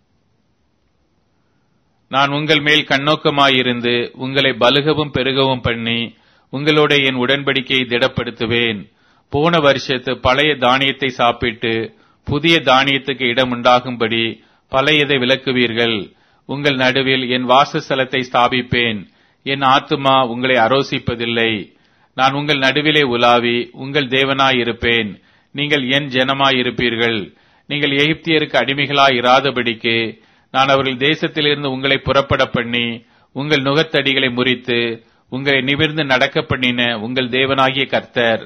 நான் உங்கள் மேல் கண்ணோக்கமாயிருந்து உங்களை பலுகவும் பெருகவும் பண்ணி உங்களோட என் உடன்படிக்கையை திடப்படுத்துவேன் போன வருஷத்து பழைய தானியத்தை சாப்பிட்டு புதிய தானியத்துக்கு இடம் உண்டாகும்படி பழையதை விலக்குவீர்கள் உங்கள் நடுவில் என் வாசஸ்தலத்தை ஸ்தாபிப்பேன் என் ஆத்துமா உங்களை அரோசிப்பதில்லை நான் உங்கள் நடுவிலே உலாவி உங்கள் தேவனாயிருப்பேன் நீங்கள் என் ஜனமாயிருப்பீர்கள் நீங்கள் எகிப்தியருக்கு அடிமைகளாய் இராதபடிக்கு நான் அவர்கள் தேசத்திலிருந்து உங்களை புறப்பட பண்ணி உங்கள் நுகத்தடிகளை முறித்து உங்களை நிமிர்ந்து நடக்க பண்ணின உங்கள் தேவனாகிய கர்த்தர்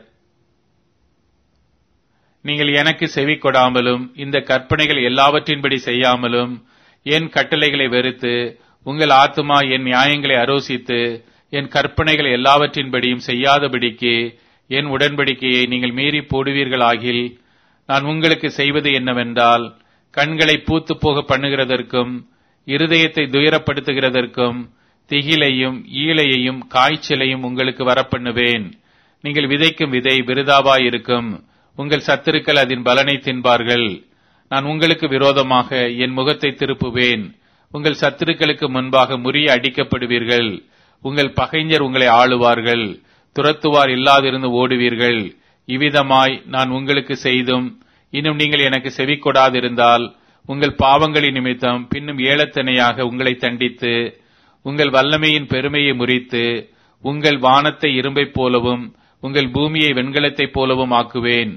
நீங்கள் எனக்கு செவி கொடாமலும் இந்த கற்பனைகள் எல்லாவற்றின்படி செய்யாமலும் என் கட்டளைகளை வெறுத்து உங்கள் ஆத்துமா என் நியாயங்களை அரோசித்து என் கற்பனைகள் எல்லாவற்றின்படியும் செய்யாதபடிக்கு என் உடன்படிக்கையை நீங்கள் மீறி போடுவீர்களாகில் நான் உங்களுக்கு செய்வது என்னவென்றால் கண்களை பூத்து போக பண்ணுகிறதற்கும் இருதயத்தை துயரப்படுத்துகிறதற்கும் திகிலையும் ஈழையையும் காய்ச்சலையும் உங்களுக்கு வரப்பண்ணுவேன் நீங்கள் விதைக்கும் விதை விருதாவாயிருக்கும் உங்கள் சத்துருக்கள் அதன் பலனை தின்பார்கள் நான் உங்களுக்கு விரோதமாக என் முகத்தை திருப்புவேன் உங்கள் சத்துருக்களுக்கு முன்பாக முறிய அடிக்கப்படுவீர்கள் உங்கள் பகைஞர் உங்களை ஆளுவார்கள் துரத்துவார் இல்லாதிருந்து ஓடுவீர்கள் இவ்விதமாய் நான் உங்களுக்கு செய்தும் இன்னும் நீங்கள் எனக்கு செவி கொடாதிருந்தால் உங்கள் பாவங்களின் நிமித்தம் பின்னும் ஏலத்தனையாக உங்களை தண்டித்து உங்கள் வல்லமையின் பெருமையை முறித்து உங்கள் வானத்தை இரும்பைப் போலவும் உங்கள் பூமியை வெண்கலத்தைப் போலவும் ஆக்குவேன்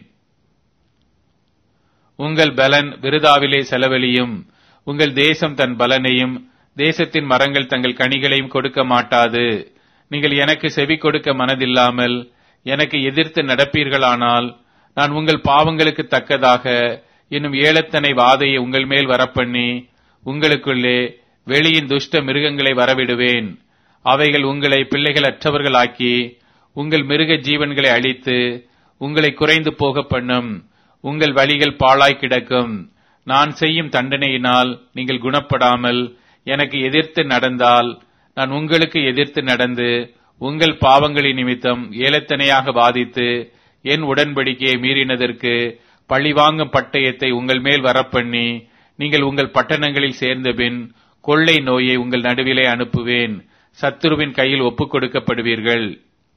உங்கள் பலன் விருதாவிலே செலவழியும் உங்கள் தேசம் தன் பலனையும் தேசத்தின் மரங்கள் தங்கள் கனிகளையும் கொடுக்க மாட்டாது நீங்கள் எனக்கு செவி கொடுக்க மனதில்லாமல் எனக்கு எதிர்த்து நடப்பீர்களானால் நான் உங்கள் பாவங்களுக்கு தக்கதாக இன்னும் ஏழத்தனை வாதையை உங்கள் மேல் வரப்பண்ணி உங்களுக்குள்ளே வெளியின் துஷ்ட மிருகங்களை வரவிடுவேன் அவைகள் உங்களை பிள்ளைகள் அற்றவர்களாக்கி உங்கள் மிருக ஜீவன்களை அழித்து உங்களை குறைந்து போக பண்ணும் உங்கள் வழிகள் பாழாய் கிடக்கும் நான் செய்யும் தண்டனையினால் நீங்கள் குணப்படாமல் எனக்கு எதிர்த்து நடந்தால் நான் உங்களுக்கு எதிர்த்து நடந்து உங்கள் பாவங்களின் நிமித்தம் ஏலத்தனையாக வாதித்து என் உடன்படிக்கையை மீறினதற்கு பழிவாங்கும் பட்டயத்தை உங்கள் மேல் வரப்பண்ணி நீங்கள் உங்கள் பட்டணங்களில் சேர்ந்தபின் கொள்ளை நோயை உங்கள் நடுவிலே அனுப்புவேன் சத்துருவின் கையில் ஒப்புக் கொடுக்கப்படுவீர்கள்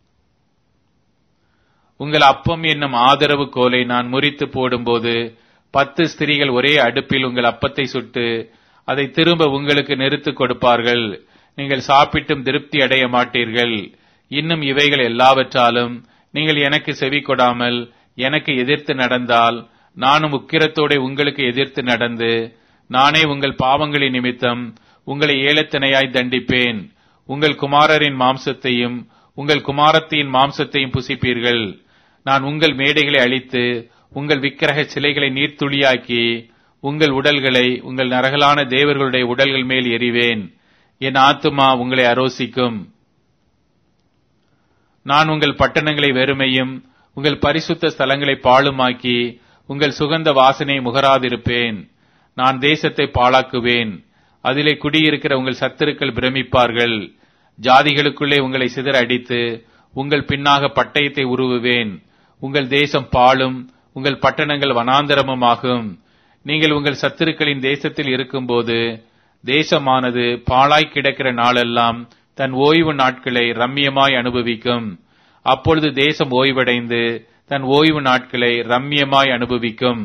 உங்கள் அப்பம் என்னும் ஆதரவு கோலை நான் முறித்து போடும்போது பத்து ஸ்திரீகள் ஒரே அடுப்பில் உங்கள் அப்பத்தை சுட்டு அதை திரும்ப உங்களுக்கு நிறுத்து கொடுப்பார்கள் நீங்கள் சாப்பிட்டும் திருப்தி அடைய மாட்டீர்கள் இன்னும் இவைகள் எல்லாவற்றாலும் நீங்கள் எனக்கு செவி கொடாமல் எனக்கு எதிர்த்து நடந்தால் நானும் உக்கிரத்தோட உங்களுக்கு எதிர்த்து நடந்து நானே உங்கள் பாவங்களின் நிமித்தம் உங்களை ஏலத்தினையாய் தண்டிப்பேன் உங்கள் குமாரரின் மாம்சத்தையும் உங்கள் குமாரத்தியின் மாம்சத்தையும் புசிப்பீர்கள் நான் உங்கள் மேடைகளை அழித்து உங்கள் விக்கிரக சிலைகளை நீர்த்துளியாக்கி உங்கள் உடல்களை உங்கள் நரகலான தேவர்களுடைய உடல்கள் மேல் எறிவேன் என் ஆத்துமா உங்களை அரோசிக்கும் நான் உங்கள் பட்டணங்களை வெறுமையும் உங்கள் பரிசுத்த ஸ்தலங்களை பாழுமாக்கி உங்கள் சுகந்த வாசனை முகராதிருப்பேன் நான் தேசத்தை பாழாக்குவேன் அதிலே குடியிருக்கிற உங்கள் சத்துருக்கள் பிரமிப்பார்கள் ஜாதிகளுக்குள்ளே உங்களை சிதற அடித்து உங்கள் பின்னாக பட்டயத்தை உருவுவேன் உங்கள் தேசம் பாழும் உங்கள் பட்டணங்கள் வனாந்தரமுமாகும் நீங்கள் உங்கள் சத்துருக்களின் தேசத்தில் இருக்கும்போது தேசமானது பாழாய் கிடக்கிற நாளெல்லாம் தன் ஓய்வு நாட்களை ரம்மியமாய் அனுபவிக்கும் அப்பொழுது தேசம் ஓய்வடைந்து தன் ஓய்வு நாட்களை ரம்மியமாய் அனுபவிக்கும்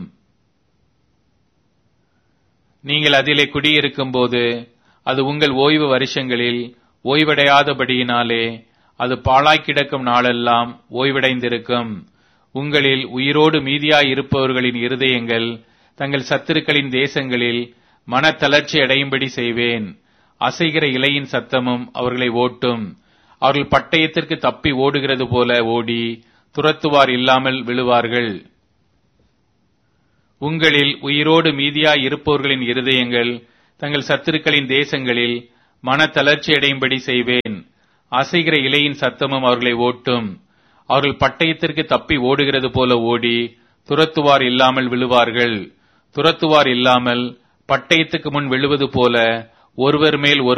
நீங்கள் அதிலே குடியிருக்கும் போது அது உங்கள் ஓய்வு வருஷங்களில் ஓய்வடையாதபடியினாலே அது பாழாய் கிடக்கும் நாளெல்லாம் ஓய்வடைந்திருக்கும் உங்களில் உயிரோடு மீதியாய் இருப்பவர்களின் இருதயங்கள் தங்கள் சத்துருக்களின் தேசங்களில் மனத்தளர்ச்சி அடையும்படி செய்வேன் அசைகிற இலையின் சத்தமும் அவர்களை ஓட்டும் அவர்கள் பட்டயத்திற்கு தப்பி ஓடுகிறது போல ஓடி துரத்துவார் இல்லாமல் விழுவார்கள் உங்களில் உயிரோடு மீதியாய் இருப்பவர்களின் இருதயங்கள் தங்கள் சத்துருக்களின் தேசங்களில் மனத்தளர்ச்சி அடையும்படி செய்வேன் அசைகிற இலையின் சத்தமும் அவர்களை ஓட்டும் அவர்கள் பட்டயத்திற்கு தப்பி ஓடுகிறது போல ஓடி துரத்துவார் இல்லாமல் விழுவார்கள் துரத்துவார் இல்லாமல் பட்டயத்துக்கு முன் விழுவது போல ஒருவர் மேல் ஒரு